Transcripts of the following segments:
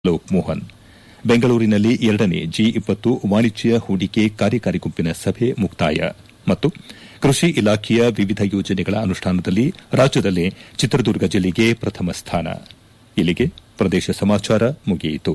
ಲೋಕ್ ಮೋಹನ್ ಬೆಂಗಳೂರಿನಲ್ಲಿ ಎರಡನೇ ಜಿ ಇಪ್ಪತ್ತು ವಾಣಿಜ್ಯ ಹೂಡಿಕೆ ಕಾರ್ಯಕಾರಿ ಗುಂಪಿನ ಸಭೆ ಮುಕ್ತಾಯ ಮತ್ತು ಕೃಷಿ ಇಲಾಖೆಯ ವಿವಿಧ ಯೋಜನೆಗಳ ಅನುಷ್ಠಾನದಲ್ಲಿ ರಾಜ್ಯದಲ್ಲೇ ಚಿತ್ರದುರ್ಗ ಜಿಲ್ಲೆಗೆ ಪ್ರಥಮ ಸ್ಥಾನ ಇಲ್ಲಿಗೆ ಪ್ರದೇಶ ಸಮಾಚಾರ ಮುಗಿಯಿತು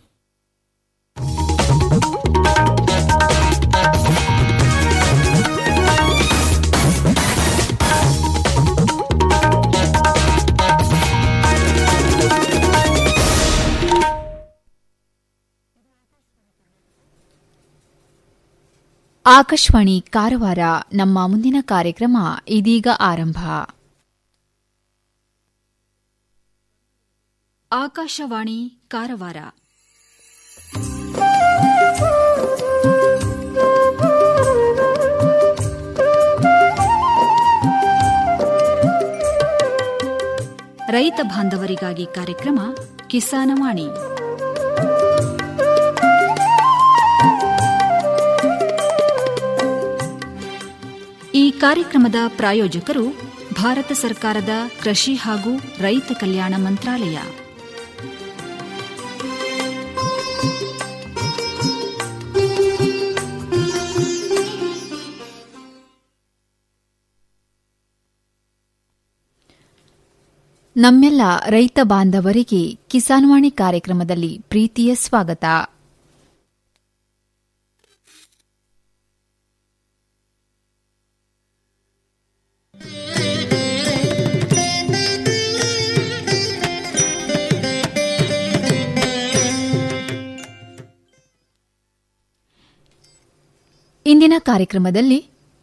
ಆಕಾಶವಾಣಿ ಕಾರವಾರ ನಮ್ಮ ಮುಂದಿನ ಕಾರ್ಯಕ್ರಮ ಇದೀಗ ಆರಂಭ ಆಕಾಶವಾಣಿ ಕಾರವಾರ ರೈತ ಬಾಂಧವರಿಗಾಗಿ ಕಾರ್ಯಕ್ರಮ ಕಿಸಾನವಾಣಿ ಈ ಕಾರ್ಯಕ್ರಮದ ಪ್ರಾಯೋಜಕರು ಭಾರತ ಸರ್ಕಾರದ ಕೃಷಿ ಹಾಗೂ ರೈತ ಕಲ್ಯಾಣ ಮಂತ್ರಾಲಯ ನಮ್ಮೆಲ್ಲ ರೈತ ಬಾಂಧವರಿಗೆ ಕಿಸಾನ್ವಾಣಿ ಕಾರ್ಯಕ್ರಮದಲ್ಲಿ ಪ್ರೀತಿಯ ಸ್ವಾಗತ ಇಂದಿನ ಕಾರ್ಯಕ್ರಮದಲ್ಲಿ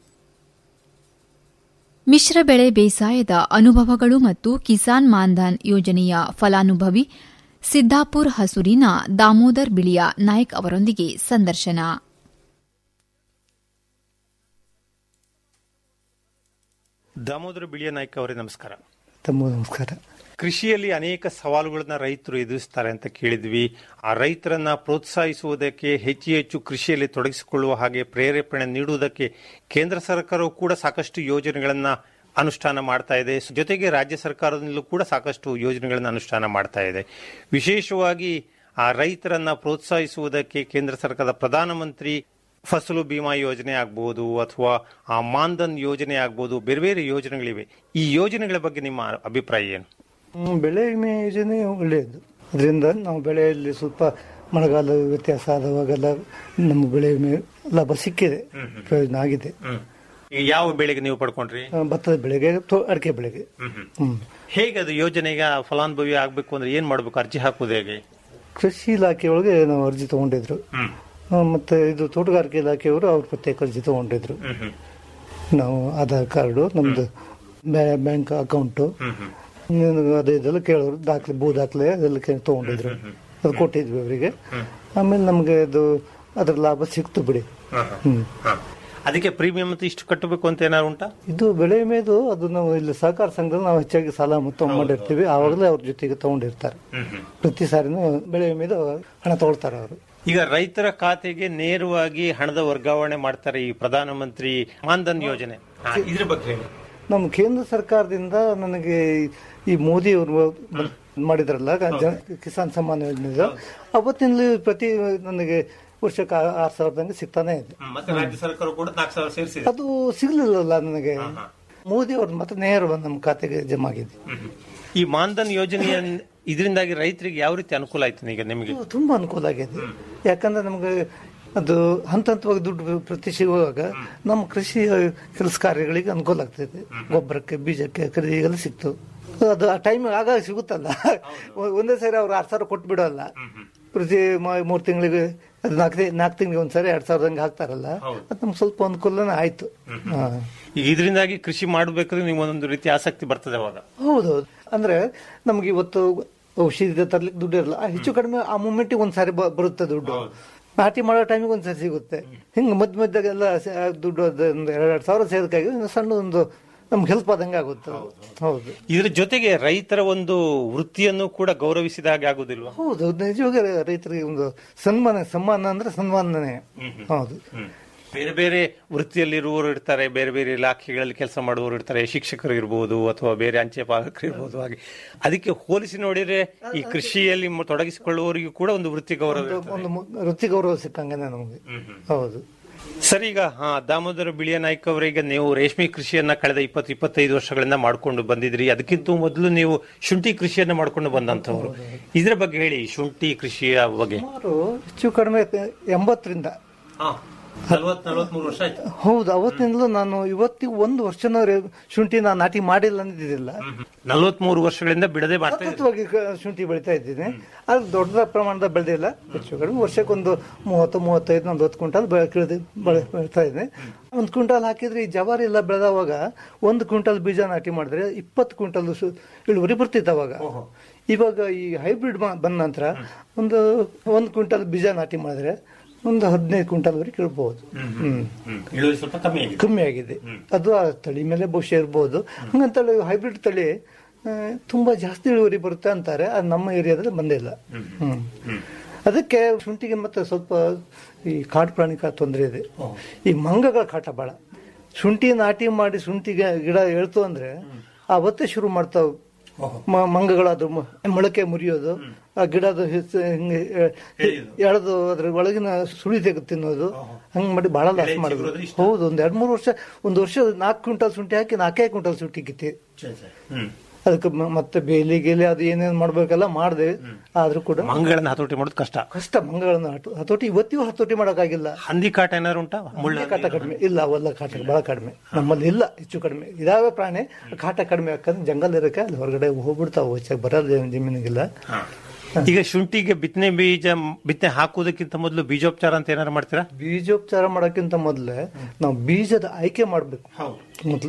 ಮಿಶ್ರ ಬೆಳೆ ಬೇಸಾಯದ ಅನುಭವಗಳು ಮತ್ತು ಕಿಸಾನ್ ಮಾನ್ಧನ್ ಯೋಜನೆಯ ಫಲಾನುಭವಿ ಸಿದ್ದಾಪುರ್ ಹಸೂರಿನ ದಾಮೋದರ್ ಬಿಳಿಯ ನಾಯ್ಕ್ ಅವರೊಂದಿಗೆ ಸಂದರ್ಶನ ದಾಮೋದರ ಬಿಳಿಯ ನಾಯ್ಕ ಅವರೇ ನಮಸ್ಕಾರ ತಮ್ಮ ನಮಸ್ಕಾರ ಕೃಷಿಯಲ್ಲಿ ಅನೇಕ ಸವಾಲುಗಳನ್ನ ರೈತರು ಎದುರಿಸ್ತಾರೆ ಅಂತ ಕೇಳಿದ್ವಿ ಆ ರೈತರನ್ನ ಪ್ರೋತ್ಸಾಹಿಸುವುದಕ್ಕೆ ಹೆಚ್ಚು ಹೆಚ್ಚು ಕೃಷಿಯಲ್ಲಿ ತೊಡಗಿಸಿಕೊಳ್ಳುವ ಹಾಗೆ ಪ್ರೇರೇಪಣೆ ನೀಡುವುದಕ್ಕೆ ಕೇಂದ್ರ ಸರ್ಕಾರವು ಕೂಡ ಸಾಕಷ್ಟು ಯೋಜನೆಗಳನ್ನ ಅನುಷ್ಠಾನ ಮಾಡ್ತಾ ಇದೆ ಜೊತೆಗೆ ರಾಜ್ಯ ಸರ್ಕಾರದಲ್ಲೂ ಕೂಡ ಸಾಕಷ್ಟು ಯೋಜನೆಗಳನ್ನು ಅನುಷ್ಠಾನ ಮಾಡ್ತಾ ಇದೆ ವಿಶೇಷವಾಗಿ ಆ ರೈತರನ್ನ ಪ್ರೋತ್ಸಾಹಿಸುವುದಕ್ಕೆ ಕೇಂದ್ರ ಸರ್ಕಾರದ ಪ್ರಧಾನಮಂತ್ರಿ ಫಸಲು ಬಿಮಾ ಯೋಜನೆ ಆಗ್ಬೋದು ಅಥವಾ ಆ ಮಾನ್ಧನ್ ಯೋಜನೆ ಆಗ್ಬೋದು ಬೇರೆ ಬೇರೆ ಯೋಜನೆಗಳಿವೆ ಈ ಯೋಜನೆಗಳ ಬಗ್ಗೆ ನಿಮ್ಮ ಅಭಿಪ್ರಾಯ ಏನು ಹ್ಮ್, ಬೆಳೆ ವಿಮೆ ಯೋಜನೆ ಒಳ್ಳೆಯದು ಅದರಿಂದ ನಾವು ಬೆಳೆಯಲ್ಲಿ ಸ್ವಲ್ಪ ಮಳೆಗಾಲ ವ್ಯತ್ಯಾಸ ಆದವಾಗೆಲ್ಲ ನಮ್ಮ ಬೆಳೆ ವಿಮೆ ಲಾಭ ಸಿಕ್ಕಿದೆ ಪ್ರಯೋಜನ ಆಗಿದೆ ಈಗ ಯಾವ ಬೆಳೆಗೆ ನೀವು ಪಡ್ಕೊಂಡ್ರಿ ಆ, ಭತ್ತದ ಬೆಳೆಗೆ ಅಥವಾ ಅಡಿಕೆ ಬೆಳೆಗೆ ಹ್ಮ್ ಹೇಗೆ ಅದು ಯೋಜನೆಗೆ ಫಲಾನುಭವಿ ಆಗ್ಬೇಕು ಅಂದ್ರೆ ಏನ್ ಮಾಡ್ಬೇಕು ಅರ್ಜಿ ಹಾಕುವುದು ಹೇಗೆ ಕೃಷಿ ಇಲಾಖೆಯೊಳಗೆ ನಾವು ಅರ್ಜಿ ತಗೊಂಡಿದ್ರು ಆ, ಮತ್ತೆ ಇದು ತೋಟಗಾರಿಕೆ ಇಲಾಖೆಯವರು ಅವ್ರ ಪ್ರತ್ಯೇಕ ಅರ್ಜಿ ತಗೊಂಡಿದ್ರು ನಾವು ಆಧಾರ್ ಕಾರ್ಡು ನಮ್ದು ಬ್ಯಾ- ಬ್ಯಾಂಕ್ ಅಕೌಂಟು ಅದೇ ಇದೆಲ್ಲ ಕೇಳೋರು ದಾಖಲೆ ಭೂ ದಾಖಲೆ ಅದೆಲ್ಲ ಕೇ- ತಗೊಂಡಿದ್ರು ಅದು ಕೊಟ್ಟಿದ್ವಿ ಅವರಿಗೆ ಆಮೇಲೆ ನಮ್ಗೆ ಅದು ಅದ್ರ ಲಾಭ ಸಿಕ್ತು ಬಿಡಿ ಹ್ಮ್ ಅದಕ್ಕೆ ಪ್ರೀಮಿಯಂ ಅಂತ ಇಷ್ಟು ಕಟ್ಟಬೇಕು ಅಂತ ಏನಾದ್ರು ಉಂಟಾ ಇದು ಬೆಳೆ ವಿಮೆದು ಅದು ನಾವು ಇಲ್ಲಿ ಸಹಕಾರ ಸಂಘದಲ್ಲಿ ನಾವು ಹೆಚ್ಚಾಗಿ ಸಾಲ ತಗೊಂಡಿರ್ತೀವಿ ಆವಾಗಲೇ ಅವ್ರ ಜೊತೆಗೆ ತಗೊಂಡಿರ್ತಾರೆ ಪ್ರತಿ ಸಾರಿನೂ ಬೆಳೆ ವಿಮೆದು ಹಣ ತಗೊಳ್ತಾರೆ ಅವರು ಈಗ ರೈತರ ಖಾತೆಗೆ ನೇರವಾಗಿ ಹಣದ ವರ್ಗಾವಣೆ ಮಾಡ್ತಾರೆ ಈ ಪ್ರಧಾನಮಂತ್ರಿ ಮಾನ್ಧನ್ ಯೋಜನೆ ಇದ್ರ ಬಗ್ಗೆ ಹೇಳಿ ನಮ್ಮ ಕೇಂದ್ರ ಸರ್ಕಾರದಿಂದ ನನಗೆ ಈ ಮೋದಿ ಅವರು ಮಾಡಿದ್ರಲ್ಲ ಜನ- ಕಿಸಾನ್ ಸಮ್ಮಾನ್ ಯೋಜನೆ ಅವತ್ತಿನಲ್ಲಿ ಪ್ರತಿ ನನಗೆ ವರ್ಷಕ್ಕೆ ಆ- ಆರು ಸಾವಿರದಂಗೆ ಸಿಗ್ತಾನೆ ಇದೆ ಮತ್ತೆ ರಾಜ್ಯ ಸರ್ಕಾರ ಕೂಡ ನಾಲ್ಕು ಸಾವಿರ ಸೇರಿಸಿದೆ ಅದು ಸಿಗ್ಲಿಲ್ಲಲ್ಲ ನನಗೆ ಮೋದಿ ಅವ್ರ ಮತ್ತೆ ನೇರ ಬಂದು ನಮ್ಮ ಖಾತೆಗೆ ಜಮಾ ಆಗಿದೆ ಈ ಮಾನ್ಧನ್ ಯೋಜನೆಯ ಇದರಿಂದಾಗಿ ರೈತರಿಗೆ ಯಾವ ರೀತಿ ಅನುಕೂಲ ಆಯ್ತು ಈಗ ನಿಮಗೆ ಇದು ತುಂಬಾ ಅನುಕೂಲ ಆಗಿದೆ ಯಾಕಂದ್ರೆ ನಮ್ಗೆ ಅದು ಹಂತ ಹಂತವಾಗಿ ದುಡ್ಡು ಪ್ರತಿ ಸಿಗುವಾಗ ನಮ್ಮ ಕೃಷಿ ಕೆಲಸ ಕಾರ್ಯಗಳಿಗೆ ಅನುಕೂಲ ಆಗ್ತದೆ ಗೊಬ್ಬರಕ್ಕೆ ಬೀಜಕ್ಕೆ ಖರೀದಿಗೆಲ್ಲ ಸಿಕ್ತು ಅದು ಆ ಟೈಮ್ ಆಗಾಗ ಸಿಗುತ್ತಲ್ಲ ಒಂದೇ ಸಾರಿ ಅವ್ರು ಆರು ಸಾವಿರ ಕೊಟ್ಟು ಬಿಡೋಲ್ಲ ಪ್ರತಿ ಮ- ಮೂರು ತಿಂಗಳಿಗೆ ಅದು ನಾಲ್ಕು ನಾಲ್ಕು ತಿಂಗಳಿಗೆ ಒಂದ್ಸರಿ ಎರಡ್ ಸಾವಿರದಂಗೆ ಹಾಕ್ತಾರಲ್ಲ ಅದು ನಮ್ಗೆ ಸ್ವಲ್ಪ ಅನುಕೂಲನೇ ಆಯ್ತು ಹಾ. ಈಗ ಇದರಿಂದಾಗಿ ಕೃಷಿ ಮಾಡಬೇಕಾದ್ರೆ ನೀವು ಒಂದೊಂದು ರೀತಿ ಆಸಕ್ತಿ ಬರ್ತದೆ ಅವಾಗ ಹೌದೌದು ಅಂದ್ರೆ ನಮ್ಗೆ ಇವತ್ತು ಔಷಧಿ ತರ್ಲಿಕ್ಕೆ ದುಡ್ಡು ಇರಲ್ಲ ಆ ಹೆಚ್ಚು ಕಡಿಮೆ ಆ ಮೂಮೆಂಟಿಗೆ ಒಂದ್ಸಾರಿ ಬ- ಬರುತ್ತೆ ದುಡ್ಡು ನಾಟಿ ಮಾಡೋ ಟೈಮಿಗೆ ಒಂದ್ಸರಿ ಸಿಗುತ್ತೆ ಹಿಂಗೆ ಮಧ್ಯ ಮಧ್ಯಗೆಲ್ಲ ಸ- ದುಡ್ಡು ಅದು ಒಂದು ಎರಡೆರಡು ಸಾವಿರ ಸೇರ್ಕಾಗಿ ಒಂದು ಸಣ್ಣ ಒಂದು ನಮ್ಗೆ ಹೆಲ್ಪ್ ಆದಂಗೆ ಆಗುತ್ತೆ ಹೌದು ಇದ್ರ ಜೊತೆಗೆ ರೈತರ ಒಂದು ವೃತ್ತಿಯನ್ನು ಕೂಡ ಗೌರವಿಸಿದ ಹಾಗೆ ಆಗುದಿಲ್ವಾ ಹೌದು ನಿಜವಾಗ ರೈತರಿಗೆ ಒಂದು ಸನ್ಮಾನ ಸನ್ಮಾನ ಅಂದ್ರೆ ಸನ್ಮಾನನೆ ಹೌದು ಬೇರೆ ಬೇರೆ ವೃತ್ತಿಯಲ್ಲಿರುವವರು ಇರ್ತಾರೆ ಬೇರೆ ಬೇರೆ ಇಲಾಖೆಗಳಲ್ಲಿ ಕೆಲಸ ಮಾಡುವವರು ಇರ್ತಾರೆ ಶಿಕ್ಷಕರು ಇರ್ಬೋದು ಅಥವಾ ಬೇರೆ ಅಂಚೆ ಪಾಲಕರು ಇರ್ಬೋದು ಹಾಗೆ ಅದಕ್ಕೆ ಹೋಲಿಸಿ ನೋಡಿದ್ರೆ ಈ ಕೃಷಿಯಲ್ಲಿ ಮ- ತೊಡಗಿಸಿಕೊಳ್ಳುವವರಿಗೂ ಕೂಡ ಒಂದು ವೃತ್ತಿ ಗೌರವ ಇರ್ತದೆ. ಒಂದು ಮು- ವೃತ್ತಿ ಗೌರವ ಸಿಕ್ಕಂಗನೆ ನಮಗೆ ಹೌದು ಸರ್ ಈಗ ಹಾ ದಾಮೋದರ ಬಿಳಿಯ ನಾಯ್ಕ ಅವರಿಗೆ ನೀವು ರೇಷ್ಮೆ ಕೃಷಿಯನ್ನ ಕಳೆದ ಇಪ್ಪತ್ತು ಇಪ್ಪತ್ತೈದು ವರ್ಷಗಳಿಂದ ಮಾಡ್ಕೊಂಡು ಬಂದಿದ್ರಿ ಅದಕ್ಕಿಂತ ಮೊದಲು ನೀವು ಶುಂಠಿ ಕೃಷಿಯನ್ನ ಮಾಡ್ಕೊಂಡು ಬಂದಂತವ್ರು ಇದ್ರ ಬಗ್ಗೆ ಹೇಳಿ ಶುಂಠಿ ಕೃಷಿಯ ಬಗ್ಗೆ ಸುಮಾರು ಹೆಚ್ಚು ಕಡಿಮೆ ಎಂಬತ್ತರಿಂದ ನಲ್ವತ್ ನಲ್ವತ್ಮೂರು ವರ್ಷ ಆಯ್ತು ಹೌದು ಅವತ್ತಿನಿಂದಲೂ ನಾನು ಇವತ್ತಿಗೂ ಒಂದು ವರ್ಷನ ರೇ- ಶುಂಠಿ ನಾನು ನಾಟಿ ಮಾಡಿಲ್ಲ ಅಂದಿದ್ದಿಲ್ಲ ನಲ್ವತ್ಮೂರು ವರ್ಷಗಳಿಂದ ಬಿಡದೆ ಮಾಡ್ತಾ ಇದ್ದೀರಿ. ಸತತವಾಗಿ ಕ- ಶುಂಠಿ ಬೆಳಿತಾ ಇದ್ದೀನಿ ಅದು ದೊಡ್ಡ ಪ್ರಮಾಣದ ಬೆಳೆದಿಲ್ಲ ಹೆಚ್ಚು ಕಡಿಮೆ ವರ್ಷಕ್ಕೊಂದು ಮೂವತ್ತು ಮೂವತ್ತೈದು ನಲ್ವತ್ತು ಕ್ವಿಂಟಾಲ್ ಬೆಳೆ ಕಿಳ್ದು ಬೆಳೆ- ಬೆಳಿತಾ ಇದ್ದೀನಿ ಒಂದು ಕ್ವಿಂಟಾಲ್ ಹಾಕಿದ್ರೆ ಈ ಜವಾರಿ ಎಲ್ಲ ಬೆಳೆದವಾಗ ಒಂದು ಕ್ವಿಂಟಾಲ್ ಬೀಜ ನಾಟಿ ಮಾಡಿದ್ರೆ ಇಪ್ಪತ್ತು ಕ್ವಿಂಟಾಲ್ ಸು- ಇಳುವರಿ ಬರ್ತಿತ್ತು ಅವಾಗ ಇವಾಗ ಈ ಹೈಬ್ರಿಡ್ ಬಂದ ನಂತರ ಒಂದು ಒಂದು ಕ್ವಿಂಟಾಲ್ ಬೀಜ ನಾಟಿ ಮಾಡಿದ್ರೆ ಒಂದು ಹದಿನೈದು ಕ್ವಿಂಟಾಲ್ ವರೆಗೆ ಇಳ್ಬಹುದು ಹ್ಮ್ ಇಳುವರಿ ಸ್ವಲ್ಪ ಕಮ್ಮಿ ಆಗಿದೆ ಕಮ್ಮಿ ಆಗಿದೆ ಅದು ಆ ತಳಿ ಮೇಲೆ ಬಹುಶಃ ಇರ್ಬೋದು ಹಂಗಂತ ಹೈಬ್ರಿಡ್ ತಳಿ ಆ, ತುಂಬಾ ಜಾಸ್ತಿ ಇಳುವರಿ ಬರುತ್ತೆ ಅಂತಾರೆ ಅದು ನಮ್ಮ ಏರಿಯಾದಲ್ಲಿ ಬಂದಿಲ್ಲ ಹ್ಮ್ ಅದಕ್ಕೆ ಶುಂಠಿಗೆ ಮತ್ತೆ ಸ್ವಲ್ಪ ಈ ಕಾಡು ಪ್ರಾಣಿಕ ತೊಂದರೆ ಇದೆ ಈ ಮಂಗಗಳ ಕಾಟ ಬಹಳ ಶುಂಠಿ ನಾಟಿ ಮಾಡಿ ಶುಂಠಿಗೆ ಗಿಡ ಹೇಳ್ತು ಅಂದ್ರೆ ಅವತ್ತೇ ಶುರು ಮಾಡ್ತಾವ ಮ- ಮಂಗಗಳದು ಮ- ಮೊಳಕೆ ಮುರಿಯೋದು ಆ ಗಿಡದ ಹೆಸ್- ಹಿಂಗೆ ಎಳೆದು ಅದ್ರ ಒಳಗಿನ ಸುಳಿ ತೆಗೆದು ತಿನ್ನೋದು ಹಂಗ್ ಮಾಡಿ ಬಹಳ ಲಾಸ್ ಮಾಡಿದ್ರು ಹೌದು ಒಂದ್ ಎರಡ್ ಮೂರು ವರ್ಷ ಒಂದು ವರ್ಷ ನಾಲ್ಕು ಕ್ವಿಂಟಲ್ ಶುಂಠಿ ಹಾಕಿ ನಾಲ್ಕೇ ಕ್ವಿಂಟಲ್ ಶುಂಠಿ ಕಿತ್ತಿ ಅದಕ್ಕೆ ಮ- ಮತ್ತೆ ಬೇಲಿ ಗೇಲಿ ಅದು ಏನೇನ್ ಮಾಡ್ಬೇಕೆಲ್ಲ ಮಾಡಿದೆ ಆದ್ರೂ ಕೂಡ ಮಂಗಳನ್ನ ಹತೋಟಿ ಮಾಡೋದು ಕಷ್ಟ ಕಷ್ಟ ಮಂಗಳನ್ನ ಹತೋ- ಹತೋಟಿ ಇವತ್ತಿಗೂ ಹತೋಟಿ ಮಾಡೋಕ್ಕಾಗಿಲ್ಲ ಹಂದಿ ಕಾಟ ಏನಾದ್ರು ಉಂಟಾ ಮುಳ್ಳ ಹಂದಿ ಕಾಟ ಕಡಿಮೆ ಇಲ್ಲ ಅವೆಲ್ಲ ಕಾಟ ಬಹಳ ಕಡಿಮೆ ನಮ್ಮಲ್ಲಿ ಇಲ್ಲ ಹೆಚ್ಚು ಕಡಿಮೆ ಇದಾವೆ ಪ್ರಾಣಿ ಕಾಟ ಕಡಿಮೆ ಯಾಕಂದ್ರೆ ಜಂಗಲ್ ಇರಕ್ಕೆ ಅಲ್ಲಿ ಹೊರಗಡೆ ಹೋಗ್ಬಿಡ್ತಾವ ಹೆಚ್ಚಾಗಿ ಬರೋದು ಜಮೀನಿಗಿಲ್ಲ ಈಗ ಶುಂಠಿಗೆ ಬಿತ್ತನೆ ಬೀಜ ಬಿತ್ತನೆ ಹಾಕುವುದಕ್ಕಿಂತ ಮೊದಲು ಬೀಜೋಪಚಾರ ಅಂತ ಏನಾರು ಮಾಡ್ತೀರಾ ಬೀಜೋಪಚಾರ ಮಾಡೋಕ್ಕಿಂತ ಮೊದಲೇ ನಾವು ಬೀಜದ ಆಯ್ಕೆ ಮಾಡಬೇಕು ಮೊದಲು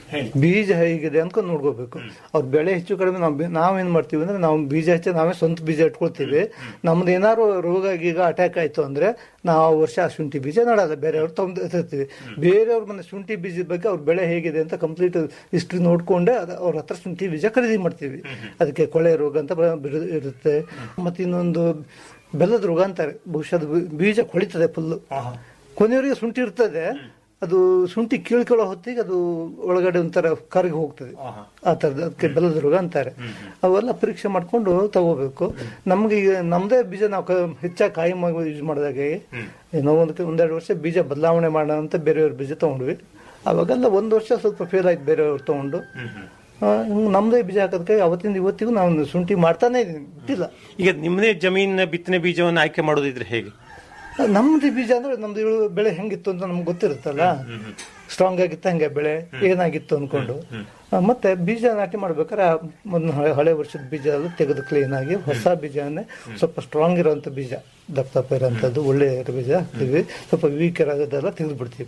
ಬೀಜ ಹೇಗಿದೆ ಅನ್ಕೊಂಡು ನೋಡ್ಕೋಬೇಕು ಅವ್ರ ಬೆಳೆ ಹೆಚ್ಚು ಕಡಿಮೆ ನಾವು ಬಿ- ನಾವೇನ್ ಮಾಡ್ತೀವಿ ಅಂದ್ರೆ ನಾವು ಬೀಜ ಹಚ್ಚಿ ನಾವೇ ಸ್ವಂತ ಬೀಜ ಇಟ್ಕೊಳ್ತೀವಿ ನಮ್ದು ಏನಾದ್ರು ರೋಗ ಗೀಗ ಅಟ್ಯಾಕ್ ಆಯ್ತು ಅಂದ್ರೆ ನಾವು ಆ ವರ್ಷ ಆ ಶುಂಠಿ ಬೀಜ ನಡಲ್ಲ ಬೇರೆಯವ್ರು ತಂದು ತರ್ತೀವಿ ಬೇರೆಯವ್ರ ಮನೆ ಶುಂಠಿ ಬೀಜದ ಬಗ್ಗೆ ಅವ್ರ ಬೆಳೆ ಹೇಗಿದೆ ಅಂತ ಕಂಪ್ಲೀಟ್ ಹಿಸ್ಟ್ರಿ ನೋಡ್ಕೊಂಡೆ ಅದ- ಅವ್ರ ಹತ್ರ ಶುಂಠಿ ಬೀಜ ಖರೀದಿ ಮಾಡ್ತೀವಿ ಅದಕ್ಕೆ ಕೊಳೆ ರೋಗ ಅಂತ ಬ- ಬಿರು- ಇರುತ್ತೆ ಮತ್ತೆ ಇನ್ನೊಂದು ಬೆಲ್ಲದ ರೋಗ ಅಂತಾರೆ ಬಹುಶಃ ಅದು ಬೀ- ಬೀಜ ಕೊಳಿತದೆ ಫುಲ್ಲು ಕೊನೆಯವರೆಗೆ ಶುಂಠಿ ಇರ್ತದೆ ಅದು ಶುಂಠಿ ಕೀಳ್ಕೊಳ್ಳೋ ಹೊತ್ತಿಗೆ ಅದು ಒಳಗಡೆ ಒಂಥರ ಕರಗಿ ಹೋಗ್ತದೆ ಆ ಥರದ ಅದಕ್ಕೆ ಬೆಲ್ಲದ ರೋಗ ಅಂತಾರೆ ಅವೆಲ್ಲ ಪರೀಕ್ಷೆ ಮಾಡ್ಕೊಂಡು ತಗೋಬೇಕು ನಮ್ಗೆ ಈಗ ನಮ್ದೇ ಬೀಜ ನಾವು ಕ- ಹೆಚ್ಚಾಗಿ ಕಾಯಿ ಯೂಸ್ ಮಾಡಿದಾಗ ಏನೋ ಒಂದು ಒಂದೆರಡು ವರ್ಷ ಬೀಜ ಬದಲಾವಣೆ ಮಾಡೋಣ ಅಂತ ಬೇರೆಯವ್ರ ಬೀಜ ತಗೊಂಡ್ವಿ ಅವಾಗೆಲ್ಲ ಒಂದು ವರ್ಷ ಸ್ವಲ್ಪ ಫೇಲ್ ಆಯ್ತು ಬೇರೆಯವ್ರು ತಗೊಂಡು ಆ, ಹಿಂಗ್ ನಮ್ದೇ ಬೀಜ ಹಾಕೋದಕ್ಕೆ ಅವತ್ತಿಂದ ಇವತ್ತಿಗೂ ನಾವು ಶುಂಠಿ ಮಾಡ್ತಾನೆ ಇದೀನಿ ಬಿಟ್ಟಿಲ್ಲ ಈಗ ನಿಮ್ಮದೇ ಜಮೀನಿನ ಬಿತ್ತನೆ ಬೀಜವನ್ನು ಆಯ್ಕೆ ಮಾಡೋದಿದ್ರೆ ಹೇಗೆ ನಮ್ದು ಬೀಜ ಅಂದ್ರೆ ನಮ್ದು ಇಳು ಬೆಳೆ ಹೆಂಗಿತ್ತು ಅಂತ ನಮ್ಗೆ ಗೊತ್ತಿರುತ್ತಲ್ಲ ಸ್ಟ್ರಾಂಗ್ ಆಗಿತ್ತ ಹಂಗೆ ಬೆಳೆ ಏನಾಗಿತ್ತು ಅನ್ಕೊಂಡು ಆ, ಮತ್ತೆ ಬೀಜ ನಾಟಿ ಮಾಡ್ಬೇಕಾದ್ರೆ ಆ ಮೊದ್ಲು ಹಳೆ ಹಳೆ ವರ್ಷದ ಬೀಜ ಎಲ್ಲ ತೆಗೆದು ಕ್ಲೀನ್ ಆಗಿ ಹೊಸ ಬೀಜನೇ ಸ್ವಲ್ಪ ಸ್ಟ್ರಾಂಗ್ ಇರೋಂಥ ಬೀಜ ದಪ್ಪ ದಪ್ಪ ಇರೋಂಥದ್ದು ಒಳ್ಳೆ ಇರೋ ಬೀಜ ಹಾಕ್ತೀವಿ ಸ್ವಲ್ಪ ವೀಕ್ ಇರೋದೆಲ್ಲ ತೆಗೆದು ಬಿಡ್ತೀವಿ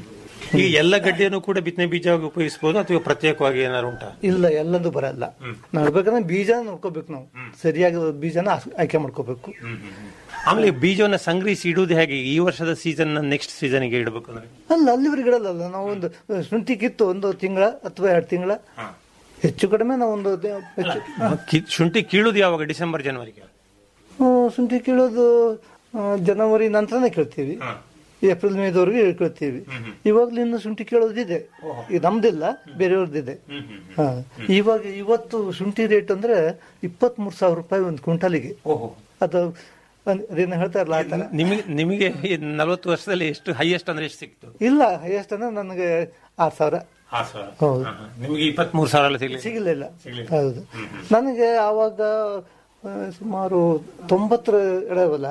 ಈಗ ಎಲ್ಲ ಗಡ್ಡೆಯನ್ನು ಕೂಡ ಬಿತ್ತನೆ ಬೀಜವಾಗಿ ಉಪಯೋಗಿಸಬಹುದು ಅಥವಾ ಪ್ರತ್ಯೇಕವಾಗಿ ಏನಾದ್ರು ಉಂಟಾ ಇಲ್ಲ ಎಲ್ಲದೂ ಬರಲ್ಲ ನಡ್ಬೇಕಂದ್ರೆ ಬೀಜ ನೋಡ್ಕೋಬೇಕು ನಾವು ಸರಿಯಾಗಿ ಬೀಜನ ಆಸ್- ಆಯ್ಕೆ ಮಾಡ್ಕೋಬೇಕು ಆಮೇಲೆ ಬೀಜವನ್ನ ಸಂಗ್ರಹಿಸಿ ಇಡುವುದು ಹೇಗೆ ಈ ವರ್ಷದ ಸೀಸನ್ ನೆಕ್ಸ್ಟ್ ಸೀಸನ್ಗೆ ಇಡಬೇಕು ಅಂದ್ರೆ ಅಲ್ಲ ಅಲ್ಲಿವರೆಗೆ ಇಡಲ್ಲ ನಾವು ಒಂದು ಶುಂಠಿ ಕಿತ್ತು ಒಂದು ತಿಂಗಳ ಅಥವಾ ಎರಡು ತಿಂಗಳ ಹೆಚ್ಚು ಕಡಿಮೆ ನಾವು ಒಂದು ದ- ಹೆಚ್ಚು ಕಿ- ಶುಂಠಿ ಕೀಳುದು ಯಾವಾಗ ಡಿಸೆಂಬರ್ ಜನವರಿಗೆ ಆ, ಶುಂಠಿ ಕೀಳೋದು ಆ, ಜನವರಿ ನಂತರನೇ ಕೇಳ್ತೀವಿ ಏಪ್ರಿಲ್ ಮೇದವರೆಗೆ ಕೇಳ್ತೀವಿ ಇವಾಗ್ಲೂ ಇನ್ನು ಶುಂಠಿ ಕೇಳೋದಿದೆ ಇದು ನಮ್ದಿಲ್ಲ ಬೇರೆಯವ್ರದ್ದಿದೆ ಹಾ ಇವಾಗ ಇವತ್ತು ಶುಂಠಿ ರೇಟ್ ಅಂದ್ರೆ ಇಪ್ಪತ್ತ್ ಮೂರು ಸಾವಿರ ರೂಪಾಯಿ ಒಂದು ಕ್ವಿಂಟಲಿಗೆ ಅದು ಅದ್- ಅದೇನು ಹೇಳ್ತಾ ಇರಲ್ಲ ಆ ಥರ ನಿಮಗೆ ನಿಮಗೆ ನಲವತ್ತು ವರ್ಷದಲ್ಲಿ ಎಷ್ಟು ಹೈಯೆಸ್ಟ್ ಅಂದ್ರೆ ಎಷ್ಟು ಸಿಕ್ತು ಇಲ್ಲ ಹೈಯೆಸ್ಟ್ ಅಂದ್ರೆ ನನಗೆ ಆರು ಸಾವಿರ ಹೌದು ನಿಮಗೆ ಇಪ್ಪತ್ತ್ ಮೂರು ಸಾವಿರ ಎಲ್ಲ ಸಿಗ್ಲಿ ಸಿಗಲಿಲ್ಲ ಹೌದು ನನಗೆ ಆವಾಗ ಆ, ಸುಮಾರು ತೊಂಬತ್ತರ ಎಡವಲ್ಲ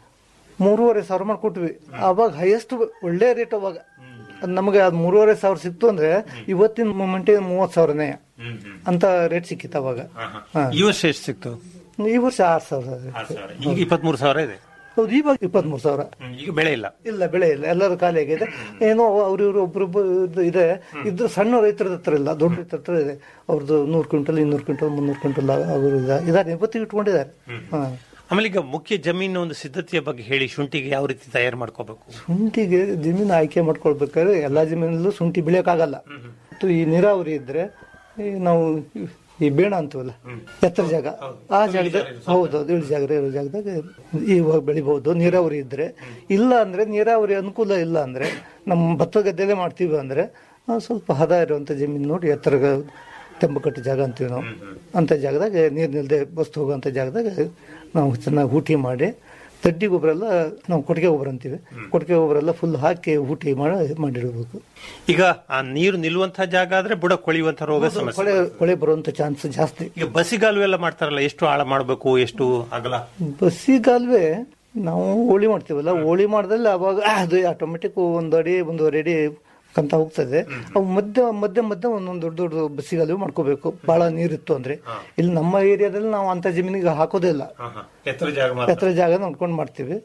ಮೂರುವರೆ ಸಾವಿರ ಮಾಡಿ ಕೊಟ್ವಿ ಅವಾಗ ಹೈಯೆಸ್ಟ್ ಒಳ್ಳೆ ರೇಟ್ ಅವಾಗ ಅದ್ ನಮಗೆ ಅದು ಮೂರುವರೆ ಸಾವಿರ ಸಿಕ್ತು ಅಂದ್ರೆ ಇವತ್ತಿನ ಮೂಮೆಂಟಿಗೆ ಮೂವತ್ತು ಸಾವಿರನೇ ಅಂತ ರೇಟ್ ಸಿಕ್ಕಿತ್ತು ಅವಾಗ ಹಾ. ಈ ವರ್ಷ ಎಷ್ಟು ಸಿಕ್ತು ಈ ವರ್ಷ ಆರು ಸಾವಿರ ಈಗ ಇಪ್ಪತ್ತ್ ಮೂರು ಸಾವಿರ ಇದೆ ಹೌದು ಇವಾಗ ಇಪ್ಪತ್ಮೂರು ಸಾವಿರ ಈಗ ಬೆಳೆ ಇಲ್ಲ ಇಲ್ಲ ಬೆಳೆ ಇಲ್ಲ ಎಲ್ಲರೂ ಖಾಲಿ ಆಗಿದೆ ಏನೋ ಅವ್ರ ಇವರು ಒಬ್ರೊಬ್ಬ ಇದೆ ಇದ್ರ ಸಣ್ಣ ರೈತರ ಹತ್ರ ಇಲ್ಲ ದೊಡ್ಡ ರೈತರ ಹತ್ರ ಇದೆ ಅವ್ರದ್ದು ನೂರು ಕ್ವಿಂಟಲ್ ಇನ್ನೂರು ಕ್ವಿಂಟಲ್ ಮುನ್ನೂರು ಕ್ವಿಂಟಲ್ ಅವರು ಇದಾರೆ ಇವತ್ತಿಗೆ ಇಟ್ಕೊಂಡಿದ್ದಾರೆ ಹಾ ಆಮೇಲೆ ಈಗ ಮುಖ್ಯ ಜಮೀನಿನ ಒಂದು ಸಿದ್ಧತೆಯ ಬಗ್ಗೆ ಹೇಳಿ ಶುಂಠಿಗೆ ಯಾವ ರೀತಿ ತಯಾರು ಮಾಡ್ಕೋಬೇಕು ಶುಂಠಿಗೆ ಜಮೀನು ಆಯ್ಕೆ ಮಾಡ್ಕೊಳ್ಬೇಕಾದ್ರೆ ಎಲ್ಲಾ ಜಮೀನಲ್ಲೂ ಶುಂಠಿ ಬೆಳೆಯೋಕ್ಕಾಗಲ್ಲ ಮತ್ತು ಈ ನೀರಾವರಿ ಇದ್ರೆ ಈ ನಾವು ಈ ಬೇಣ ಅಂತೀವಲ್ಲ ಎತ್ತರ ಜಾಗ ಆ ಜಾಗದಾಗ ಹೌದೌದು ಇಳಿ ಜಾಗ ಇರೋ ಜಾಗದಾಗ ಇವಾಗ ಬೆಳಿಬಹುದು ನೀರಾವರಿ ಇದ್ರೆ ಇಲ್ಲ ಅಂದ್ರೆ ನೀರಾವರಿ ಅನುಕೂಲ ಇಲ್ಲ ಅಂದ್ರೆ ನಮ್ಮ ಭತ್ತ ಗದ್ದೆಲೆ ಮಾಡ್ತೀವಿ ಅಂದ್ರೆ ಆ, ಸ್ವಲ್ಪ ಹದ ಇರುವಂತ ಜಮೀನು ನೋಡಿ ಎತ್ತರ ತೆಂಬಕಟ್ಟು ಜಾಗ ಅಂತೀವಿ ನಾವು ಅಂತ ಜಾಗದಾಗ ನೀರು ನಿಲ್ದೆ ಬಸ್ತು ಹೋಗುವಂತ ಜಾಗದಾಗ ನಾವು ಚೆನ್ನಾಗಿ ಹೂಟಿ ಮಾಡಿ ತಡ್ಡಿ ಗೊಬ್ಬರ ಎಲ್ಲ ನಾವು ಕೊಟ್ಟಿಗೆ ಗೊಬ್ಬರ ಅಂತೀವಿ ಕೊಟ್ಟಿಗೆ ಗೊಬ್ಬರ ಎಲ್ಲ ಫುಲ್ ಹಾಕಿ ಹೂಟಿ ಮಾಡಿ ಮಾಡಿಡಬೇಕು ಈಗ ಆ ನೀರು ನಿಲ್ಲುವಂತಹ ಜಾಗ ಆದ್ರೆ ಬುಡ ಕೊಳೆಯುವಂತ ರೋಗ ಸಮಸ್ಯೆ ಕೊಳೆ ಕೊಳೆ ಬರುವಂತ ಚಾನ್ಸ್ ಜಾಸ್ತಿ ಈಗ ಬಸಿಗಾಲುವೆ ಎಲ್ಲ ಮಾಡ್ತಾರಲ್ಲ ಎಷ್ಟು ಆಳ ಮಾಡಬೇಕು ಎಷ್ಟು ಅಗಲ ಬಸ್ಸಿಗಾಲ್ವೇ ನಾವು ಹೋಳಿ ಮಾಡ್ತೀವಲ್ಲ ಹೋಳಿ ಮಾಡ್ದಲ್ಲಿ ಅವಾಗ ಅದು ಆಟೋಮೆಟಿಕ್ ಒಂದು ಅಡಿ ಒಂದೂವರೆ ಅಡಿ ಕಂತ ಹೋಗ್ತದೆ ಅವು ಮಧ್ಯ ಮಧ್ಯ ಮಧ್ಯ ಒಂದೊಂದು ದೊಡ್ಡ ದೊಡ್ಡ ಬಸ್ಸಿಗಾಲುವೆ ಮಾಡ್ಕೋಬೇಕು ಬಹಳ ನೀರಿತ್ತು ಅಂದ್ರೆ ಇಲ್ಲಿ ನಮ್ಮ ಏರಿಯಾದಲ್ಲಿ ನಾವು ಅಂತ ಜಮೀನಿಗೆ ಹಾಕೋದೇ ಇಲ್ಲ ಎತ್ತರ ಜಾಗ ಮಾತ್ರ ಎತ್ತರ ಜಾಗ ನೋಡ್ಕೊಂಡು ಮಾಡ್ತೀವಿ